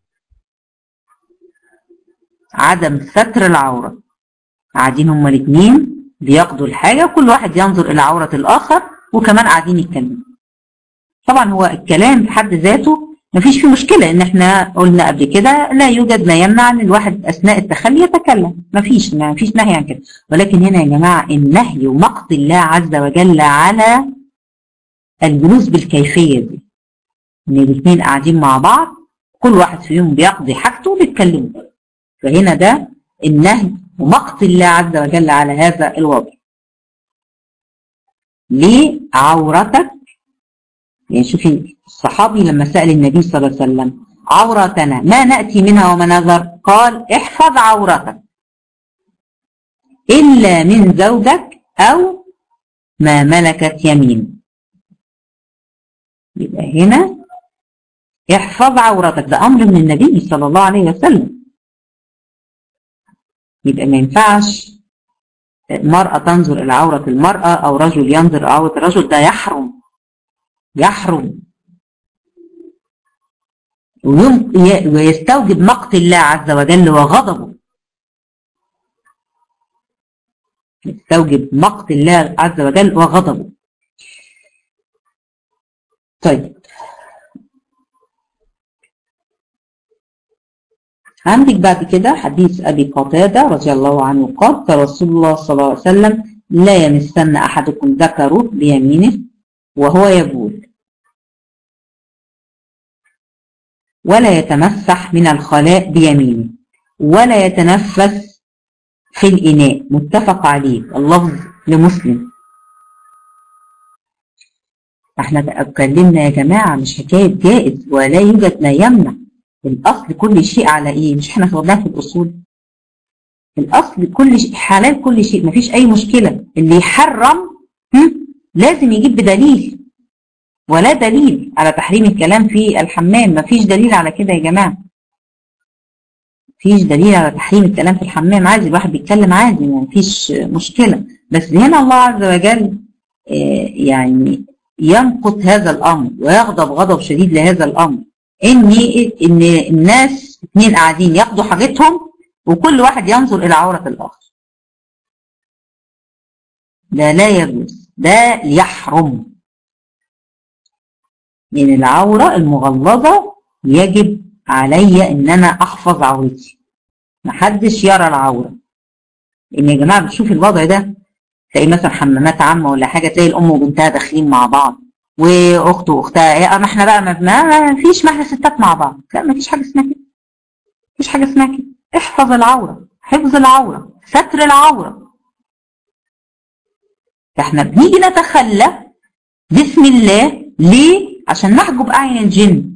عدم ستر العورة قاعدين هما الاثنين بياخدوا الحاجة وكل واحد ينظر إلى عورة الآخر وكمان قاعدين يتكلموا طبعا هو الكلام في حد ذاته مفيش فيه مشكلة إن إحنا قلنا قبل كده لا يوجد ما يمنع إن الواحد أثناء التخلي يتكلم مفيش مفيش نهي عن كده ولكن هنا يا جماعة النهي ومقت الله عز وجل على الجلوس بالكيفية دي إن الاثنين قاعدين مع بعض كل واحد فيهم بيقضي حاجته وبيتكلموا فهنا ده النهي ومقت الله عز وجل على هذا الوضع ليه عورتك يعني شوفي الصحابي لما سأل النبي صلى الله عليه وسلم عورتنا ما نأتي منها وما نذر قال احفظ عورتك إلا من زوجك أو ما ملكت يمين يبقى هنا احفظ عورتك ده أمر من النبي صلى الله عليه وسلم يبقى ما ينفعش مرأة تنظر إلى عورة المرأة أو رجل ينظر إلى عورة الرجل ده يحرم يحرم ويستوجب مقت الله عز وجل وغضبه يستوجب مقت الله عز وجل وغضبه طيب عندك بعد كده حديث أبي قتادة رضي الله عنه قال قال رسول الله صلى الله عليه وسلم لا يمسن أحدكم ذكره بيمينه وهو يبول ولا يتمسح من الخلاء بيمينه ولا يتنفس في الإناء متفق عليه اللفظ لمسلم احنا اتكلمنا يا جماعة مش حكاية جائز ولا يوجد ما يمنع الأصل كل شيء على إيه مش احنا خدناها في الأصول الأصل كل شيء حلال كل شيء مفيش أي مشكلة اللي يحرم لازم يجيب بدليل ولا دليل على تحريم الكلام في الحمام مفيش دليل على كده يا جماعة مفيش دليل على تحريم الكلام في الحمام عادي الواحد بيتكلم عادي مفيش مشكلة بس هنا الله عز وجل يعني يمقت هذا الأمر ويغضب غضب شديد لهذا الأمر إن إن الناس اثنين قاعدين ياخدوا حاجتهم وكل واحد ينظر إلى عورة الآخر ده لا يجوز ده يحرم من العورة المغلظة يجب علي ان انا احفظ عورتي محدش يرى العورة ان يا جماعة بتشوف الوضع ده تلاقي مثلا حمامات عامة ولا حاجة تلاقي الام وبنتها داخلين مع بعض واخت واختها يا ما احنا بقى ما, ما فيش ما احنا ستات مع بعض لا ما فيش حاجة اسمها كده مفيش حاجة اسمها كده احفظ العورة حفظ العورة ستر العورة احنا بنيجي نتخلى بسم الله ليه عشان نحجب أعين الجن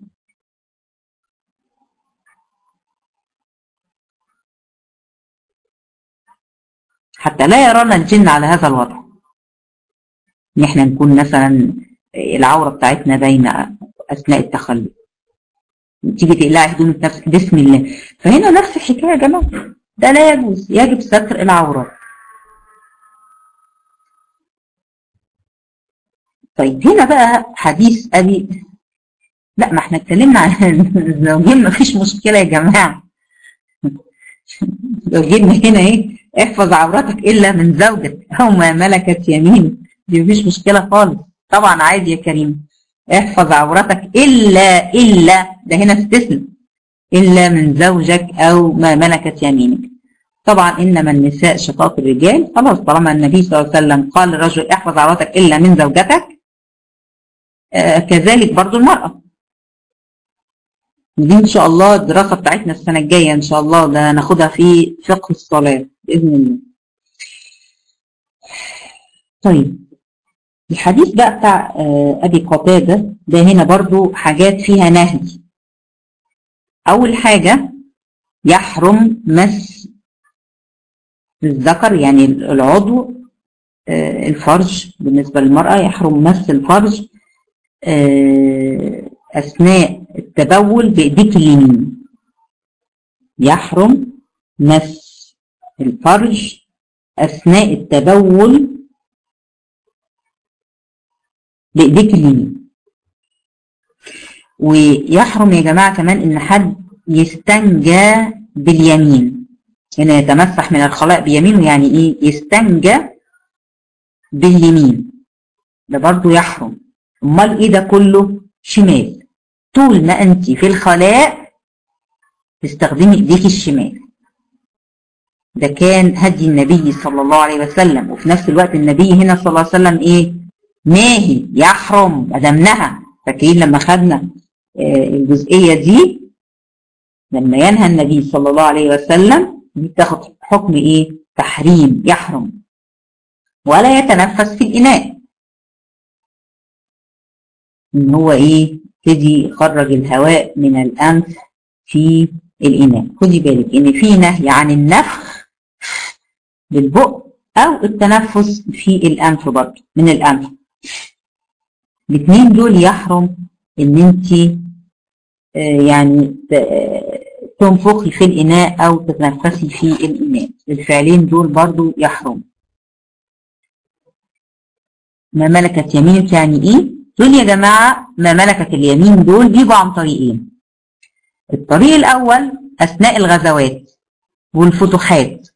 حتى لا يرانا الجن على هذا الوضع ان احنا نكون مثلا العورة بتاعتنا باينة أثناء التخلي تيجي تقلعي هدومك نفسك بسم الله فهنا نفس الحكاية يا جماعة ده لا يجوز يجب ستر العورات طيب هنا بقى حديث أبي لا ما احنا اتكلمنا عن الزوجين ما فيش مشكلة يا جماعة زوجين هنا ايه احفظ عورتك إلا من زوجك أو ما ملكت يمين دي مفيش مشكلة خالص طبعا عادي يا كريم احفظ عورتك إلا إلا ده هنا استثناء إلا من زوجك أو ما ملكت يمينك طبعا إنما النساء شقاق الرجال خلاص طالما النبي صلى الله عليه وسلم قال للرجل احفظ عورتك إلا من زوجتك آه كذلك برضو المرأة دي إن شاء الله الدراسة بتاعتنا السنة الجاية إن شاء الله ده ناخدها في فقه الصلاة بإذن الله طيب الحديث بقى بتاع آه أبي قتادة ده هنا برضو حاجات فيها نهي أول حاجة يحرم مس الذكر يعني العضو آه الفرج بالنسبة للمرأة يحرم مس الفرج آه أثناء التبول بإيديك اليمين يحرم مس الفرج أثناء التبول بإيديك اليمين ويحرم يا جماعة كمان إن حد يستنجى باليمين هنا يتمسح من الخلاء بيمينه يعني إيه يستنجى باليمين ده برضو يحرم امال ايه ده كله شمال طول ما انت في الخلاء تستخدمي ايديك الشمال ده كان هدي النبي صلى الله عليه وسلم وفي نفس الوقت النبي هنا صلى الله عليه وسلم ايه ناهي يحرم ادمنها فاكرين لما خدنا آه الجزئيه دي لما ينهى النبي صلى الله عليه وسلم دي تاخد حكم ايه تحريم يحرم ولا يتنفس في الاناء ان هو ايه يبتدي يخرج الهواء من الانف في الاناء خدي بالك ان في نهي عن النفخ بالبق او التنفس في الانف برضه من الانف الاثنين دول يحرم ان انت آه يعني تنفخي في الاناء او تتنفسي في الاناء الفعلين دول برضه يحرم ما ملكت يمينك يعني ايه دول يا جماعة ما ملكت اليمين دول بيجوا عن طريقين الطريق الأول أثناء الغزوات والفتوحات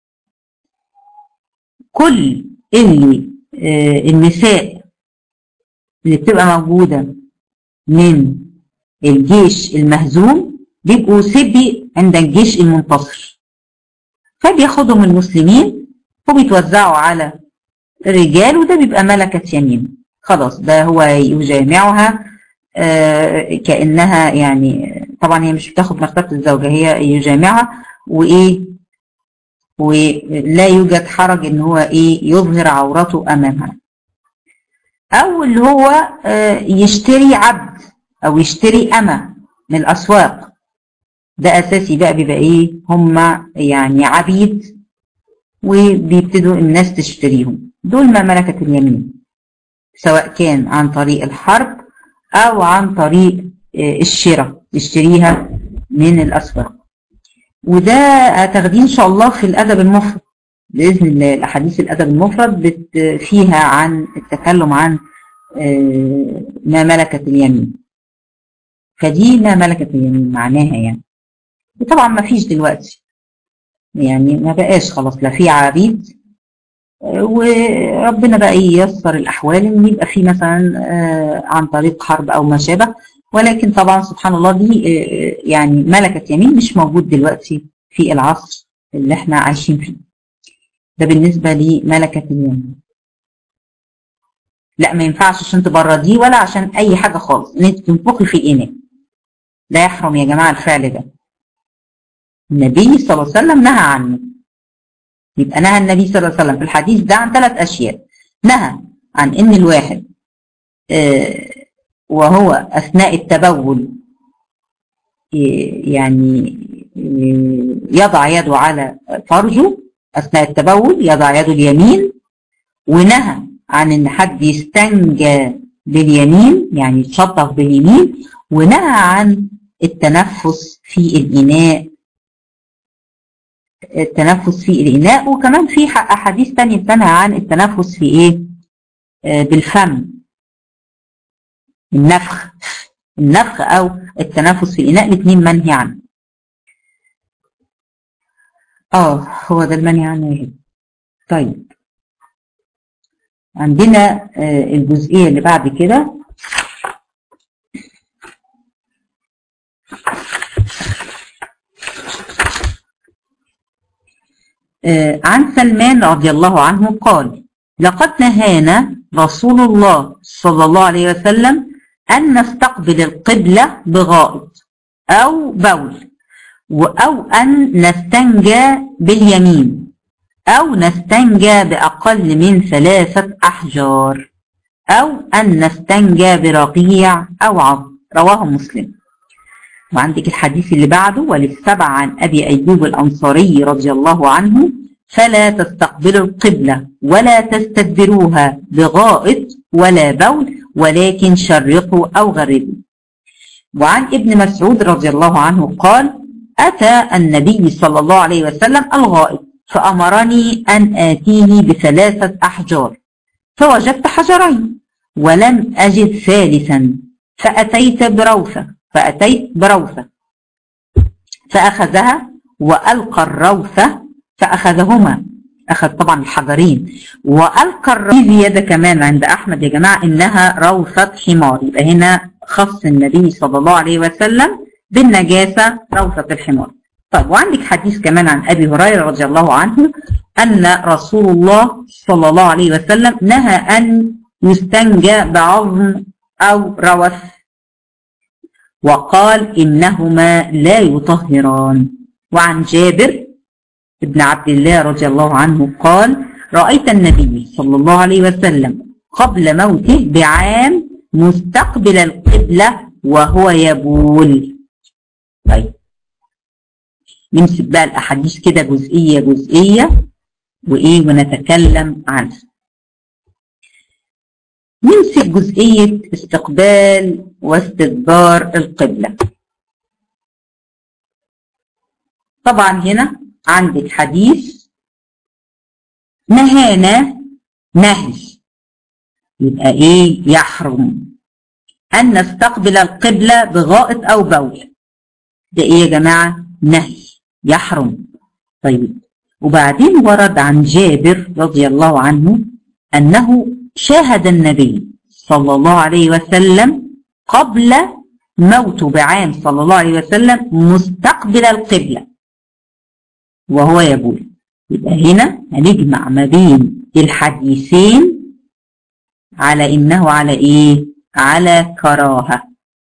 كل اللي آه النساء اللي بتبقى موجودة من الجيش المهزوم بيبقوا سبي عند الجيش المنتصر فبياخدهم المسلمين وبيتوزعوا على الرجال وده بيبقى ملكة يمين خلاص ده هو يجامعها آه كأنها يعني طبعا هي مش بتاخد مرتبة الزوجة هي يجامعها وإيه ولا يوجد حرج ان هو ايه يظهر عورته امامها او اللي هو آه يشتري عبد او يشتري امه من الاسواق ده اساسي بقى بيبقى ايه هم يعني عبيد وبيبتدوا الناس تشتريهم دول ما ملكة اليمين سواء كان عن طريق الحرب او عن طريق الشراء يشتريها من الاسواق وده هتاخديه ان شاء الله في الادب المفرد باذن الله الاحاديث الادب المفرد بت فيها عن التكلم عن ما ملكت اليمين فدي ما ملكت اليمين معناها يعني وطبعا ما فيش دلوقتي يعني ما بقاش خلاص لا في عبيد وربنا بقى ييسر الاحوال ان يبقى في مثلا عن طريق حرب او ما شابه ولكن طبعا سبحان الله دي يعني ملكة يمين مش موجود دلوقتي في العصر اللي احنا عايشين فيه ده بالنسبة لملكة اليمين لا ما ينفعش عشان تبرديه ولا عشان اي حاجة خالص ان انت تنفخي في الاناء لا يحرم يا جماعة الفعل ده النبي صلى الله عليه وسلم نهى عنه يبقى نهى النبي صلى الله عليه وسلم في الحديث ده عن ثلاث اشياء نهى عن ان الواحد آه وهو أثناء التبول يعني يضع يده على فرجه أثناء التبول يضع يده اليمين ونهى عن إن حد يستنجى باليمين يعني يتشطف باليمين ونهى عن التنفس في الإناء التنفس في الإناء وكمان في أحاديث تانية بتنهى عن التنفس في إيه؟ آه بالفم النفخ النفخ او التنفس في الاناء الاثنين منهي عنه اه هو ده المنهي عنه يهد طيب عندنا آه الجزئيه اللي بعد كده آه عن سلمان رضي الله عنه قال لقد نهانا رسول الله صلى الله عليه وسلم أن نستقبل القبلة بغائط أو بول أو أن نستنجى باليمين أو نستنجى بأقل من ثلاثة أحجار أو أن نستنجى برقيع أو عظم رواه مسلم وعندك الحديث اللي بعده وللسبع عن أبي أيوب الأنصاري رضي الله عنه فلا تستقبلوا القبلة ولا تستدبروها بغائط ولا بول ولكن شرقوا أو غربوا وعن ابن مسعود رضي الله عنه قال أتى النبي صلى الله عليه وسلم الغائط فأمرني أن آتيه بثلاثة أحجار فوجدت حجرين ولم أجد ثالثا فأتيت بروثة فأتيت بروثة فأخذها وألقى الروثة فأخذهما أخذ طبعا الحجرين وألقى في زيادة كمان عند أحمد يا جماعة إنها روثة حمار يبقى هنا خص النبي صلى الله عليه وسلم بالنجاسة روثة الحمار طيب وعندك حديث كمان عن أبي هريرة رضي الله عنه أن رسول الله صلى الله عليه وسلم نهى أن يستنجى بعظم أو روث وقال إنهما لا يطهران وعن جابر ابن عبد الله رضي الله عنه قال رأيت النبي صلى الله عليه وسلم قبل موته بعام مستقبل القبلة وهو يبول طيب نمسك بقى الأحاديث كده جزئية جزئية وإيه ونتكلم عنها نمسك جزئية استقبال واستدبار القبلة طبعا هنا عندك حديث نهانا نهي يبقى ايه يحرم ان نستقبل القبلة بغائط او بول ده ايه يا جماعة نهي يحرم طيب وبعدين ورد عن جابر رضي الله عنه أنه شاهد النبي صلى الله عليه وسلم قبل موته بعام صلى الله عليه وسلم مستقبل القبلة وهو يقول يبقى هنا هنجمع ما بين الحديثين على إنه على إيه؟ على كراهة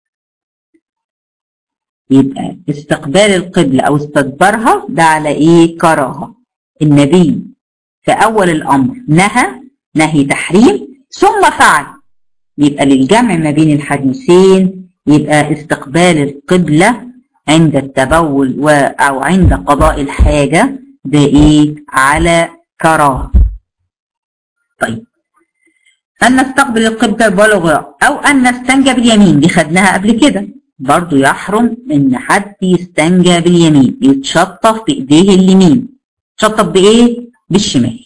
يبقى استقبال القبلة أو استدبرها ده على إيه؟ كراهة النبي في أول الأمر نهى نهي تحريم ثم فعل يبقى للجمع ما بين الحديثين يبقى استقبال القبلة عند التبول و أو عند قضاء الحاجة ده إيه؟ على كراهة طيب أن نستقبل القبلة بلغ أو أن نستنجى باليمين دي خدناها قبل كده برضو يحرم إن حد يستنجى باليمين يتشطف بإيديه اليمين تشطف بإيه؟ بالشمال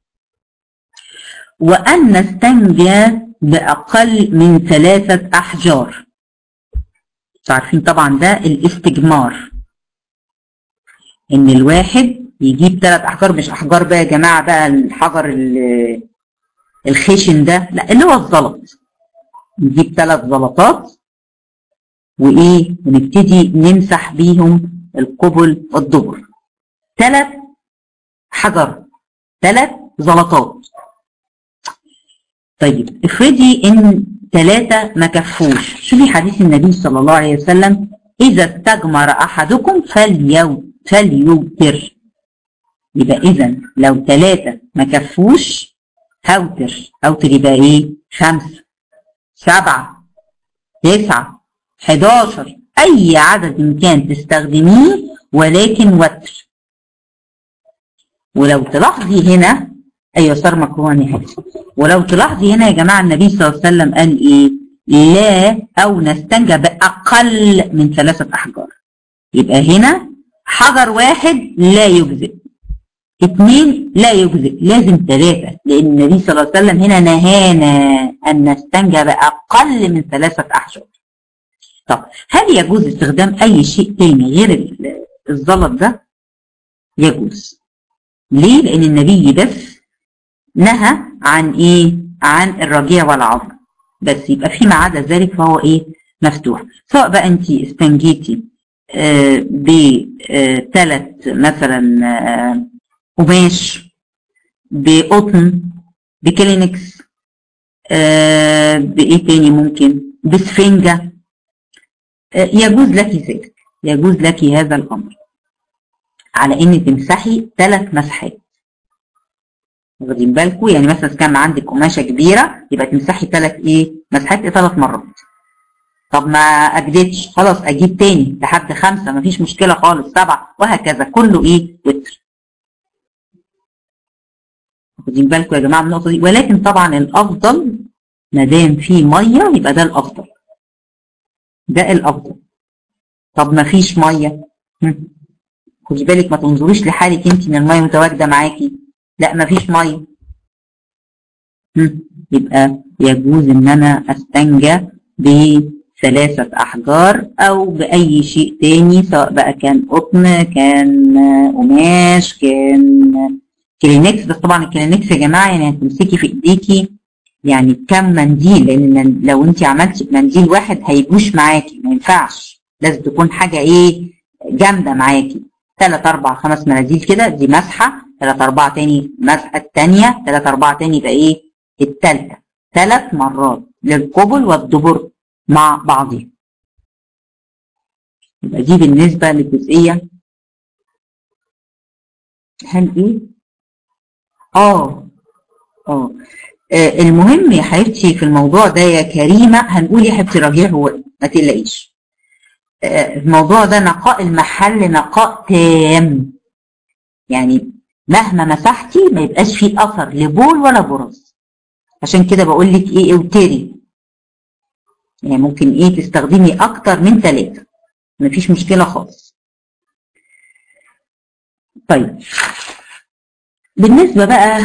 وأن نستنجى بأقل من ثلاثة أحجار عارفين طبعا ده الاستجمار إن الواحد يجيب ثلاث أحجار مش أحجار بقى يا جماعة بقى الحجر الخشن ده لا اللي هو الزلط نجيب ثلاث زلطات وإيه ونبتدي نمسح بيهم القبل والدبر ثلاث حجر ثلاث زلطات طيب افرضي ان ثلاثة ما كفوش شوفي حديث النبي صلى الله عليه وسلم إذا استجمر أحدكم فليو فليوتر يبقى إذا لو ثلاثة ما كفوش هوتر هوتر يبقى إيه؟ خمسة سبعة تسعة 11 أي عدد إن كان تستخدميه ولكن وتر ولو تلاحظي هنا ايوه صار مكروه يا حبيبي ولو تلاحظي هنا يا جماعه النبي صلى الله عليه وسلم قال ايه؟ لا او نستنجى باقل من ثلاثه احجار. يبقى هنا حجر واحد لا يجزئ. اثنين لا يجزئ، لازم ثلاثه لان النبي صلى الله عليه وسلم هنا نهانا ان نستنجى باقل من ثلاثه احجار. طب هل يجوز استخدام اي شيء تاني غير الزلط ده؟ يجوز. ليه؟ لان النبي بس نهى عن ايه عن الرجيع والعظم بس يبقى فيما عدا ذلك فهو ايه مفتوح سواء بقى انت استنجيتي آه بثلاث مثلا آه قماش بقطن بكلينكس آه بايه تاني ممكن بسفنجة يجوز لك ذلك يجوز لك هذا الامر على ان تمسحي ثلاث مسحات واخدين بالكم يعني مثلا كان عندك قماشه كبيره يبقى تمسحي ثلاث ايه مسحات ثلاث مرات طب ما اجدتش خلاص اجيب تاني لحد خمسه مفيش مشكله خالص سبعه وهكذا كله ايه وتر واخدين بالكم يا جماعه من النقطه دي ولكن طبعا الافضل ما دام في ميه يبقى ده الافضل ده الافضل طب ما فيش ميه خدي بالك ما تنظريش لحالك انت ان الميه متواجده معاكي لا مفيش ميه يبقى يجوز ان انا استنجى بثلاثة احجار او باي شيء تاني سواء بقى كان قطن كان قماش كان كلينكس بس طبعا الكلينكس يا جماعه يعني هتمسكي في ايديكي يعني كم منديل لان لو انت عملتي بمنديل واحد هيجوش معاكي ما ينفعش لازم تكون حاجه ايه جامده معاكي ثلاث اربع خمس مناديل كده دي مسحه ثلاث أربعة تاني مسحة التانية ثلاث أربعة تاني يبقى إيه التالتة ثلاث مرات للقبل والدبر مع بعضهم يبقى دي بالنسبة للجزئية هل إيه؟ آه آه المهم يا حبيبتي في الموضوع ده يا كريمة هنقول يا حبيبتي رجيع هو ما تقلقيش الموضوع ده نقاء المحل نقاء تام يعني مهما مسحتي ما يبقاش فيه اثر لبول ولا برص عشان كده بقول لك ايه اوتري يعني ممكن ايه تستخدمي اكتر من ثلاثة مفيش مشكلة خالص طيب بالنسبة بقى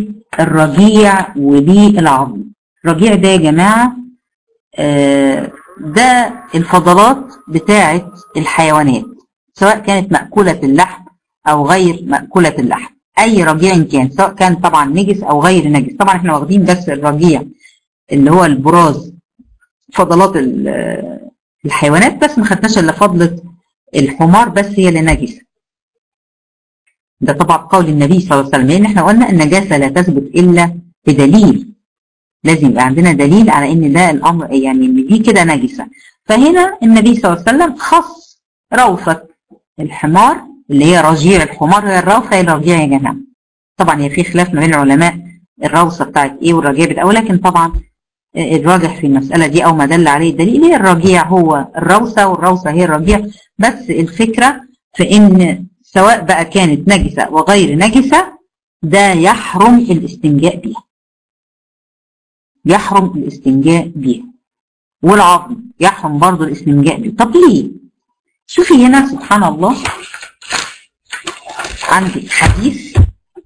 للرجيع وللعظم الرجيع ده يا جماعة آه ده الفضلات بتاعة الحيوانات سواء كانت مأكولة اللحم أو غير مأكولة اللحم أي رجيع كان سواء كان طبعا نجس أو غير نجس طبعا احنا واخدين بس الرجيع اللي هو البراز فضلات الحيوانات بس ما خدناش الا فضلة الحمار بس هي اللي نجسة ده طبعا قول النبي صلى الله عليه وسلم لان احنا قلنا النجاسة لا تثبت الا بدليل لازم يبقى عندنا دليل على ان ده الامر يعني ان دي كده نجسة فهنا النبي صلى الله عليه وسلم خص روثة الحمار اللي هي رجيع الحمار هي الروثة هي الرجيع يا جماعة طبعا هي في خلاف ما بين العلماء الروثة بتاعت ايه والرجيع بتاعت ولكن طبعا الراجح في المسألة دي أو ما دل عليه الدليل هي الرجيع هو الروثة والروثة هي الرجيع بس الفكرة في إن سواء بقى كانت نجسة وغير نجسة ده يحرم الاستنجاء بيها يحرم الاستنجاء بيها والعظم يحرم برضه الاستنجاء بيه طب ليه؟ شوفي هنا سبحان الله عندي حديث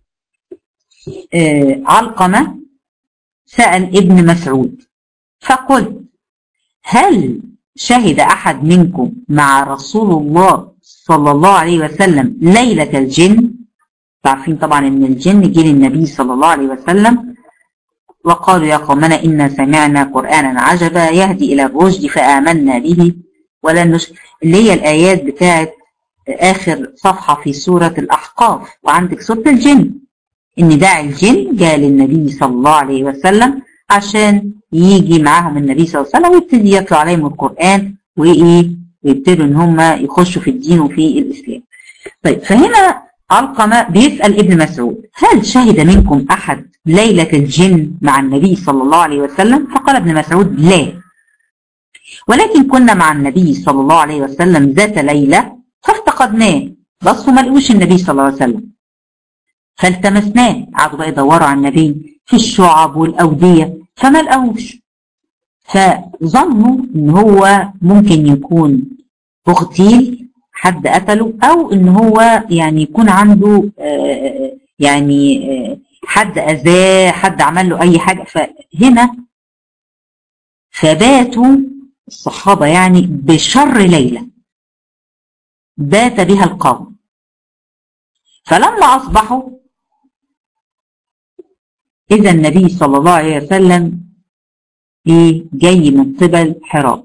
آه علقمة سأل ابن مسعود فقلت هل شهد أحد منكم مع رسول الله صلى الله عليه وسلم ليلة الجن تعرفين طبعا ان الجن جه للنبي صلى الله عليه وسلم وقالوا يا قومنا إنا سمعنا قرآنا عجبا يهدي إلى الرشد فآمنا به ولن نشرك اللي هي الآيات بتاعت آخر صفحة في سورة الأحقاف وعندك سورة الجن إن داعي الجن جاء للنبي صلى الله عليه وسلم عشان يجي معاهم النبي صلى الله عليه وسلم ويبتدي يطلع عليهم القرآن وإيه ويبتدوا إن هم يخشوا في الدين وفي الإسلام. طيب فهنا علقمة بيسأل ابن مسعود هل شهد منكم أحد ليلة الجن مع النبي صلى الله عليه وسلم فقال ابن مسعود لا ولكن كنا مع النبي صلى الله عليه وسلم ذات ليلة فافتقدناه بصوا ما لقوش النبي صلى الله عليه وسلم فالتمسناه قعدوا بقى يدوروا على النبي في الشعب والأودية فما لقوش فظنوا ان هو ممكن يكون اغتيل حد قتله او ان هو يعني يكون عنده آه يعني آه حد اذاه حد عمل له اي حاجه فهنا فباتوا الصحابه يعني بشر ليله بات بها القوم فلما اصبحوا اذا النبي صلى الله عليه وسلم ايه جاي من قبل حراء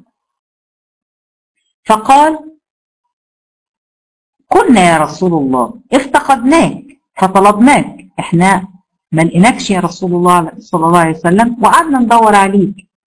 فقال كنا يا رسول الله افتقدناك فطلبناك احنا ما لقيناكش يا رسول الله صلى الله عليه وسلم وقعدنا ندور عليك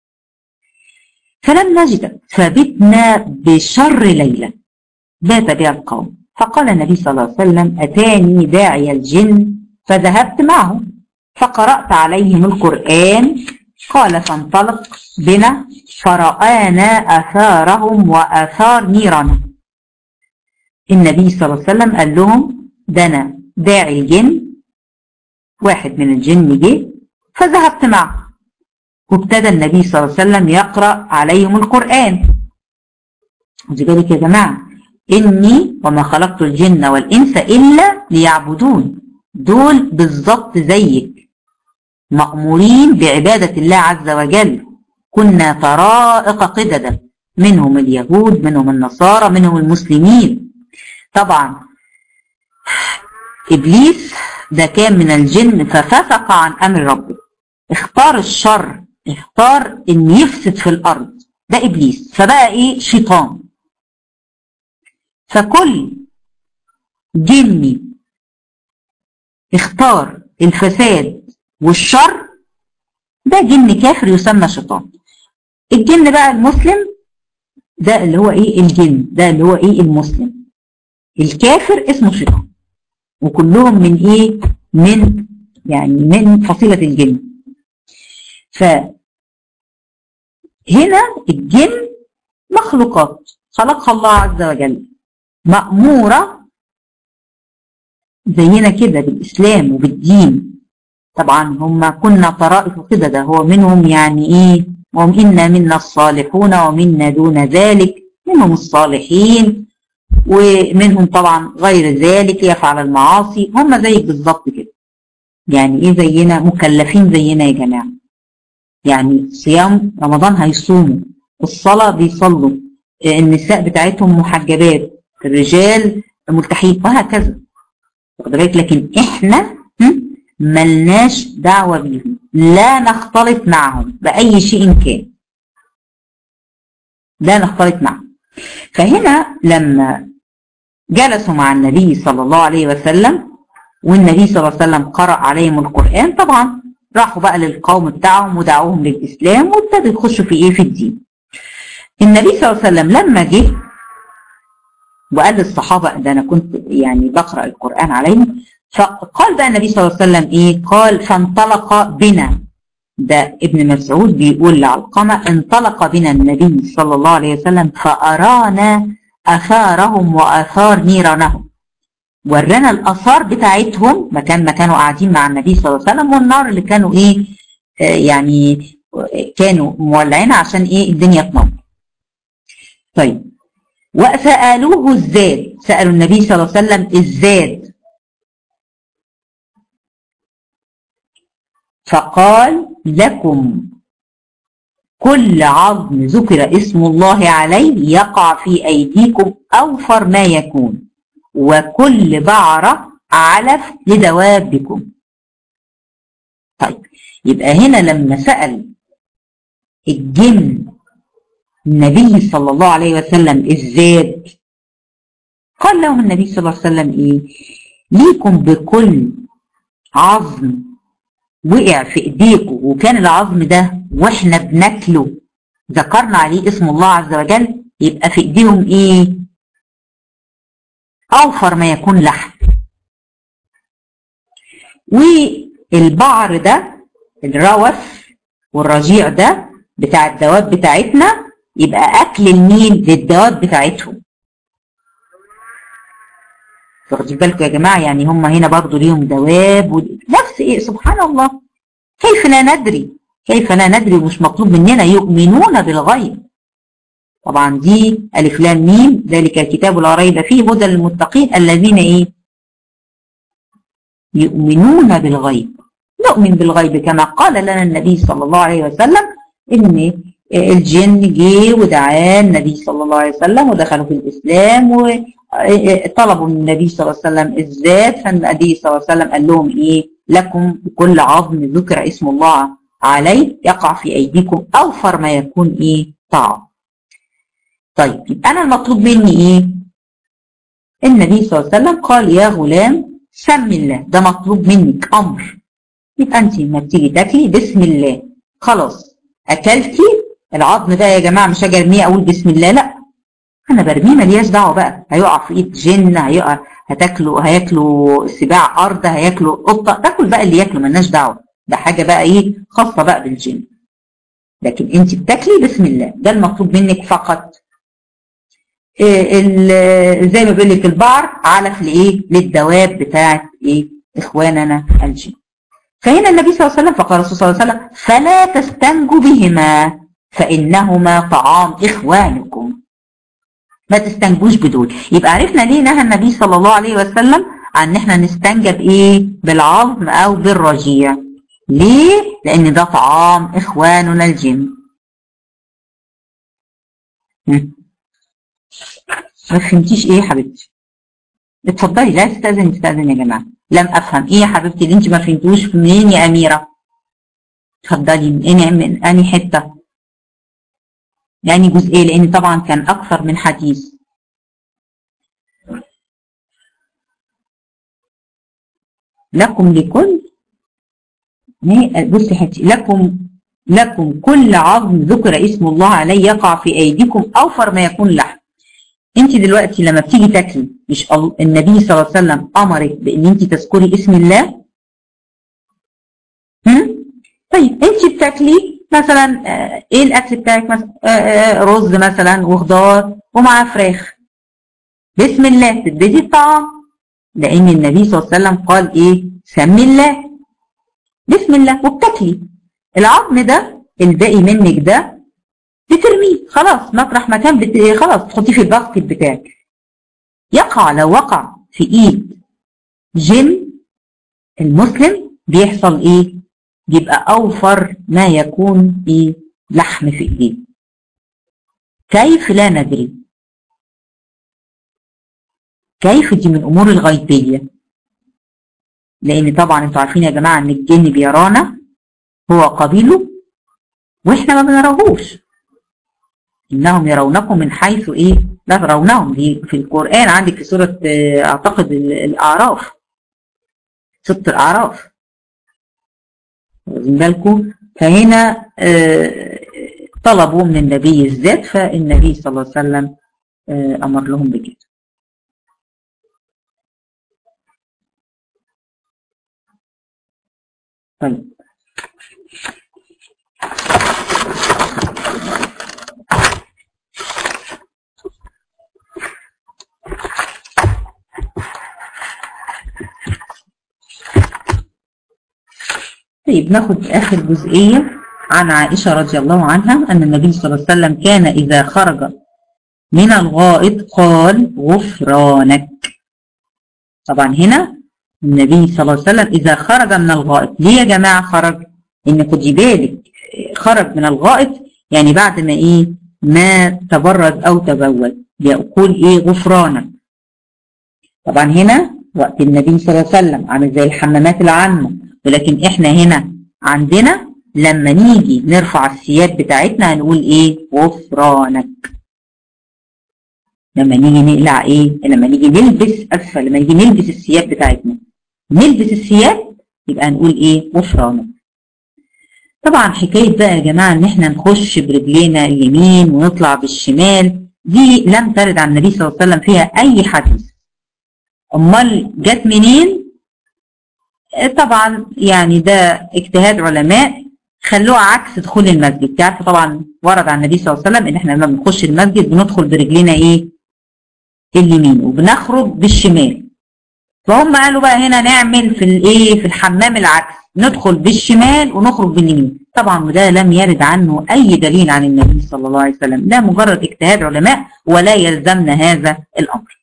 فلم نجدك فبتنا بشر ليلة بات بها القوم فقال النبي صلى الله عليه وسلم أتاني داعي الجن فذهبت معه فقرأت عليهم القرآن قال فانطلق بنا فرآنا أثارهم وآثار نيرنا النبي صلى الله عليه وسلم قال لهم ده أنا داعي الجن واحد من الجن جه فذهبت معه وابتدى النبي صلى الله عليه وسلم يقرأ عليهم القرآن خدي بالك يا جماعة إني وما خلقت الجن والإنس إلا ليعبدون دول بالظبط زيك مأمورين بعبادة الله عز وجل كنا طرائق قددا منهم اليهود منهم النصارى منهم المسلمين طبعا إبليس ده كان من الجن ففسق عن أمر ربه اختار الشر اختار ان يفسد في الأرض ده إبليس فبقى إيه شيطان فكل جني اختار الفساد والشر ده جن كافر يسمى شيطان الجن بقى المسلم ده اللي هو ايه الجن ده اللي هو ايه المسلم الكافر اسمه شيطان وكلهم من ايه من يعني من فصيلة الجن فهنا الجن مخلوقات خلقها الله عز وجل مأمورة زينا كده بالإسلام وبالدين طبعا هم كنا طرائف كده ده هو منهم يعني ايه وهم إنا منا الصالحون ومنا دون ذلك منهم الصالحين ومنهم طبعا غير ذلك يفعل المعاصي هم زيك بالظبط كده يعني ايه زينا مكلفين زينا يا جماعة يعني صيام رمضان هيصوموا الصلاة بيصلوا النساء بتاعتهم محجبات الرجال ملتحين وهكذا واخد بالك لكن احنا ملناش دعوة بيهم لا نختلط معهم بأي شيء كان لا نختلط معهم فهنا لما جلسوا مع النبي صلى الله عليه وسلم والنبي صلى الله عليه وسلم قرأ عليهم القرآن طبعا راحوا بقى للقوم بتاعهم ودعوهم للإسلام وابتدوا يخشوا في إيه في الدين النبي صلى الله عليه وسلم لما جه وقال للصحابة ده أنا كنت يعني بقرأ القرآن عليهم فقال بقى النبي صلى الله عليه وسلم إيه قال فانطلق بنا ده ابن مسعود بيقول لعلقمة انطلق بنا النبي صلى الله عليه وسلم فأرانا أثارهم وآثار نيرانهم ورانا الآثار بتاعتهم مكان ما كانوا قاعدين مع النبي صلى الله عليه وسلم والنار اللي كانوا إيه آه يعني كانوا مولعينها عشان إيه الدنيا تنور طيب وسألوه الزاد سألوا النبي صلى الله عليه وسلم الزاد فقال لكم كل عظم ذكر اسم الله عليه يقع في أيديكم أوفر ما يكون وكل بعرة علف لدوابكم طيب يبقى هنا لما سأل الجن النبي صلى الله عليه وسلم الزاد قال لهم النبي صلى الله عليه وسلم ايه ليكم بكل عظم وقع في ايديكم وكان العظم ده واحنا بناكله ذكرنا عليه اسم الله عز وجل يبقى في ايديهم ايه اوفر ما يكون لحم والبعر ده الروث والرجيع ده بتاع الدواب بتاعتنا يبقى اكل المين للدواب بتاعتهم واخدين بالكم يا جماعه يعني هم هنا برضو ليهم دواب و... نفس ايه سبحان الله كيف لا ندري كيف لا ندري ومش مطلوب مننا يؤمنون بالغيب طبعا دي الف لام ميم ذلك الكتاب لا ريب فيه هدى للمتقين الذين ايه يؤمنون بالغيب نؤمن بالغيب كما قال لنا النبي صلى الله عليه وسلم ان الجن جه ودعاه النبي صلى الله عليه وسلم ودخلوا في الاسلام وطلبوا من النبي صلى الله عليه وسلم الزاد فالنبي صلى الله عليه وسلم قال لهم ايه لكم بكل عظم ذكر اسم الله عليه يقع في ايديكم اوفر ما يكون ايه طعام طيب يبقى انا المطلوب مني ايه النبي صلى الله عليه وسلم قال يا غلام سم الله ده مطلوب منك امر يبقى انت لما بتيجي تاكلي بسم الله خلاص اكلتي العظم ده يا جماعه مش هاجي ارميه اقول بسم الله لا انا برميه ملياش دعوه بقى هيقع في ايد جن هيقع هتاكلوا هياكلوا سباع ارض هياكلوا قطه تاكل بقى اللي ياكلوا ملناش دعوه ده حاجه بقى ايه خاصه بقى بالجن لكن انت بتاكلي بسم الله ده المطلوب منك فقط إيه زي ما بيقول لك البعر علف لايه للدواب بتاعت ايه اخواننا الجن فهنا النبي صلى الله عليه وسلم فقال الرسول صلى الله عليه وسلم فلا تستنجوا بهما فانهما طعام اخوانكم ما تستنجوش بدول يبقى عرفنا ليه نهى النبي صلى الله عليه وسلم عن ان احنا نستنجى بايه بالعظم او بالرجيع ليه لان ده طعام اخواننا الجن ما فهمتيش ايه يا حبيبتي اتفضلي لا تستاذن تستاذن يا جماعه لم افهم ايه يا حبيبتي اللي انت ما فهمتوش منين يا اميره اتفضلي من اني من اني حته يعني جزئيه لان طبعا كان اكثر من حديث لكم لكل بصي حتي لكم لكم كل عظم ذكر اسم الله عليه يقع في ايديكم اوفر ما يكون لحم انت دلوقتي لما بتيجي تاكلي مش النبي صلى الله عليه وسلم امرك بان انت تذكري اسم الله هم؟ طيب انت بتاكلي مثلا ايه الاكل بتاعك مثلا رز مثلا وخضار ومعاه فراخ بسم الله تبتدي الطعام لان النبي صلى الله عليه وسلم قال ايه سمي الله بسم الله وبتاكلي العظم ده الباقي منك ده بترميه خلاص مطرح مكان بت... خلاص تحطيه في الباسكت بتاعك يقع لو وقع في ايد جن المسلم بيحصل ايه بيبقى اوفر ما يكون ايه لحم في ايديه كيف لا ندري كيف دي من الامور الغيبيه لان طبعا انتوا عارفين يا جماعه ان الجن بيرانا هو قبيله واحنا ما بنراهوش انهم يرونكم من حيث ايه لا ترونهم دي في القران عندك في سوره اعتقد الاعراف سوره الاعراف واخدين بالكم فهنا طلبوا من النبي الذات فالنبي صلى الله عليه وسلم امر لهم بكده طيب طيب ناخد آخر جزئية عن عائشة رضي الله عنها أن النبي صلى الله عليه وسلم كان إذا خرج من الغائط قال غفرانك طبعا هنا النبي صلى الله عليه وسلم إذا خرج من الغائط ليه يا جماعة خرج إن خدي بالك خرج من الغائط يعني بعد ما إيه ما تبرز أو تبول يقول إيه غفرانك طبعا هنا وقت النبي صلى الله عليه وسلم عامل زي الحمامات العامة ولكن احنا هنا عندنا لما نيجي نرفع الثياب بتاعتنا هنقول ايه غفرانك لما نيجي نقلع ايه لما نيجي نلبس اسفه لما نيجي نلبس الثياب بتاعتنا نلبس الثياب يبقى نقول ايه غفرانك طبعا حكايه بقى يا جماعه ان احنا نخش برجلينا اليمين ونطلع بالشمال دي لم ترد عن النبي صلى الله عليه وسلم فيها اي حديث امال جت منين طبعا يعني ده اجتهاد علماء خلوه عكس دخول المسجد تعرف طبعا ورد عن النبي صلى الله عليه وسلم ان احنا لما بنخش المسجد بندخل برجلنا ايه اليمين وبنخرج بالشمال فهم قالوا بقى هنا نعمل في الايه في الحمام العكس ندخل بالشمال ونخرج باليمين طبعا وده لم يرد عنه اي دليل عن النبي صلى الله عليه وسلم ده مجرد اجتهاد علماء ولا يلزمنا هذا الامر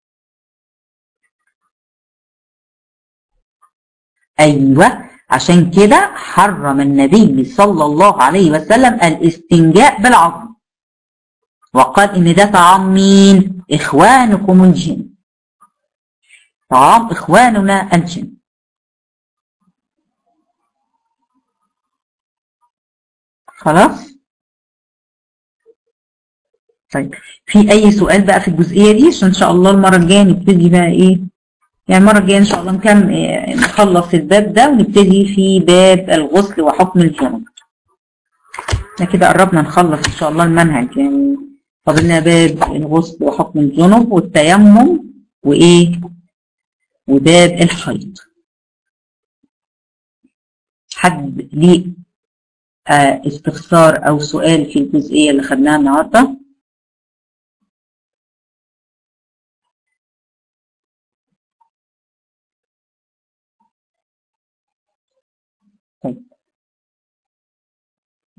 ايوه عشان كده حرم النبي صلى الله عليه وسلم الاستنجاء بالعظم وقال ان ده طعام مين اخوانكم الجن طعام اخواننا الجن خلاص طيب في اي سؤال بقى في الجزئيه دي عشان ان شاء الله المره الجايه نبتدي بقى ايه يعني المرة الجاية إن شاء الله نكمل نخلص الباب ده ونبتدي في باب الغسل وحكم الجنوب. احنا كده قربنا نخلص إن شاء الله المنهج يعني فاضلنا باب الغسل وحكم الجنوب والتيمم وإيه؟ وباب الحيض. حد ليه آه استفسار أو سؤال في الجزئية اللي خدناها النهارده؟ طيب